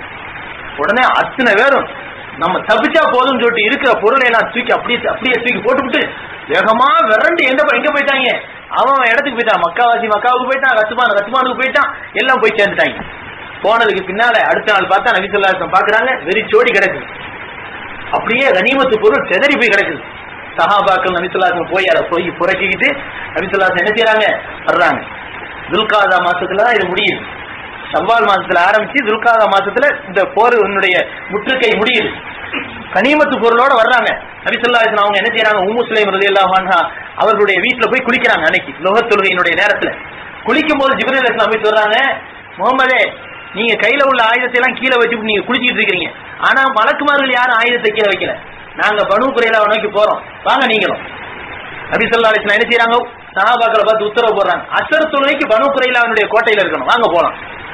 S3: உடனே அத்தனை பேரும் நம்ம தப்பிச்சா போதும்னு சொல்லிட்டு இருக்கிற பொருளை எல்லாம் தூக்கி அப்படியே அப்படியே தூக்கி போட்டுவிட்டு வேகமா விரண்டு எங்க போய்- எங்க போயிட்டாங்க அவன் அவன் இடத்துக்கு போயிட்டான் மக்காவாசி மக்காவுக்கு போயிட்டான் கத்துமான் கத்துமானுக்கு போயிட்டான் எல்லாம் போய் சேர்ந்துட்டாங்க போனதுக்கு பின்னால அடுத்த நாள் பார்த்தா நபிசல்லாசம் பாக்குறாங்க வெறிச்சோடி கிடக்குது அப்படியே கனிமத்து பொருள் செதறி போய் கிடக்குது சஹாபாக்கள் நபிசுல்லாசம் போய் அதை போய் புறக்கிக்கிட்டு நபிசுல்லாசம் என்ன செய்யறாங்க வர்றாங்க துல்காதா மாசத்துல தான் இது முடியுது சவ்வால் மாசத்துல ஆரம்பிச்சு துல்காதா மாசத்துல இந்த போர் உன்னுடைய முற்றுகை முடியுது கனிமத்து பொருளோட வர்றாங்க நபிசுல்லாசன் அவங்க என்ன செய்யறாங்க உம்மு சுலைம் ரலியல்லாஹு அன்ஹா அவர்களுடைய வீட்டுல போய் குளிக்கிறாங்க அன்னைக்கு லோகத் தொழுகையினுடைய நேரத்துல குளிக்கும் போது ஜிப்ரீல் அலைஹிஸ்ஸலாம் போய் சொல்றாங்க முகமதே நீங்க கையில உள்ள ஆயுதத்தை எல்லாம் கீழே வச்சு நீங்க குளிச்சிட்டு இருக்கீங்க ஆனா மலக்குமார்கள் யாரும் ஆயுதத்தை கீழே வைக்கல நாங்க பனு குறையில நோக்கி போறோம் வாங்க நீங்களும் நபி ஸல்லல்லாஹு அலைஹி வஸல்லம் என்ன செய்றாங்க சஹாபாக்களை பார்த்து உத்தரவு போடுறாங்க அசர் தொழுகைக்கு பனு குறையில அவனுடைய கோட்டையில இருக்கணும் வாங்க போலாம்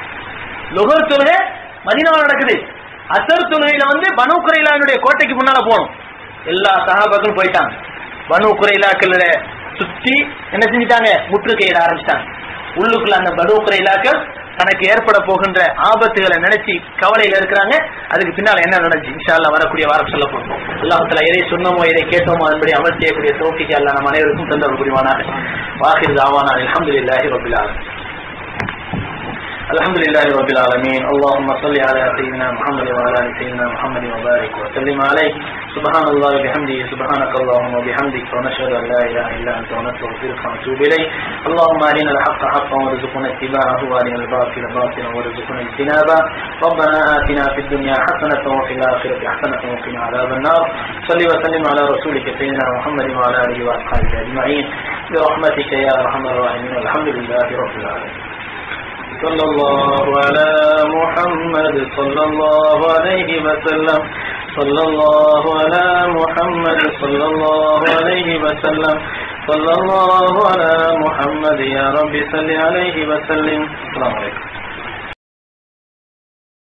S3: லுகர் தொழுகை மதீனாவில் நடக்குது அசர் தொழுகையில வந்து பனு குறையிலானுடைய கோட்டைக்கு முன்னால போகணும் எல்லா சஹாபாக்களும் போயிட்டாங்க பனு குறையிலாக்கள சுத்தி என்ன செஞ்சிட்டாங்க முற்றுகையிட ஆரம்பிச்சிட்டாங்க உள்ளுக்குள்ள அந்த பனு குறையிலாக்கள் தனக்கு ஏற்பட போகின்ற ஆபத்துகளை நினைச்சு கவலையில இருக்கிறாங்க அதுக்கு பின்னால என்ன நடந்துச்சு இன்ஷா அல்லாஹ் வரக்கூடிய வாரம் சொல்ல போறோம் அல்லாஹத்துல எதை சொன்னோமோ எதை கேட்டோமோ அதன்படி அமல் செய்யக்கூடிய தோப்பிக்கு அல்ல நம்ம அனைவருக்கும் தந்தவர் புரிவானாக வாஹிர் தாவானா அல்ஹம்துலில்லாஹி ரபில் ஆலமீன் الحمد لله رب العالمين اللهم صل على سيدنا محمد وعلى ال سيدنا محمد وبارك وسلم عليه سبحان الله وبحمده سبحانك اللهم وبحمدك ونشهد ان لا اله الا انت ونستغفرك ونتوب اليك اللهم ارنا الحق حقا وارزقنا اتباعه وارنا الباطل باطلا وارزقنا اجتنابه ربنا اتنا في الدنيا حسنه وفي الاخره حسنه وقنا عذاب النار صل وسلم على رسولك سيدنا محمد وعلى اله واصحابه اجمعين برحمتك يا ارحم الراحمين الحمد لله رب العالمين صلى الله على محمد صلى الله عليه وسلم صلى الله على محمد صلى الله عليه وسلم صلى الله على محمد يا رب صل عليه وسلم السلام عليكم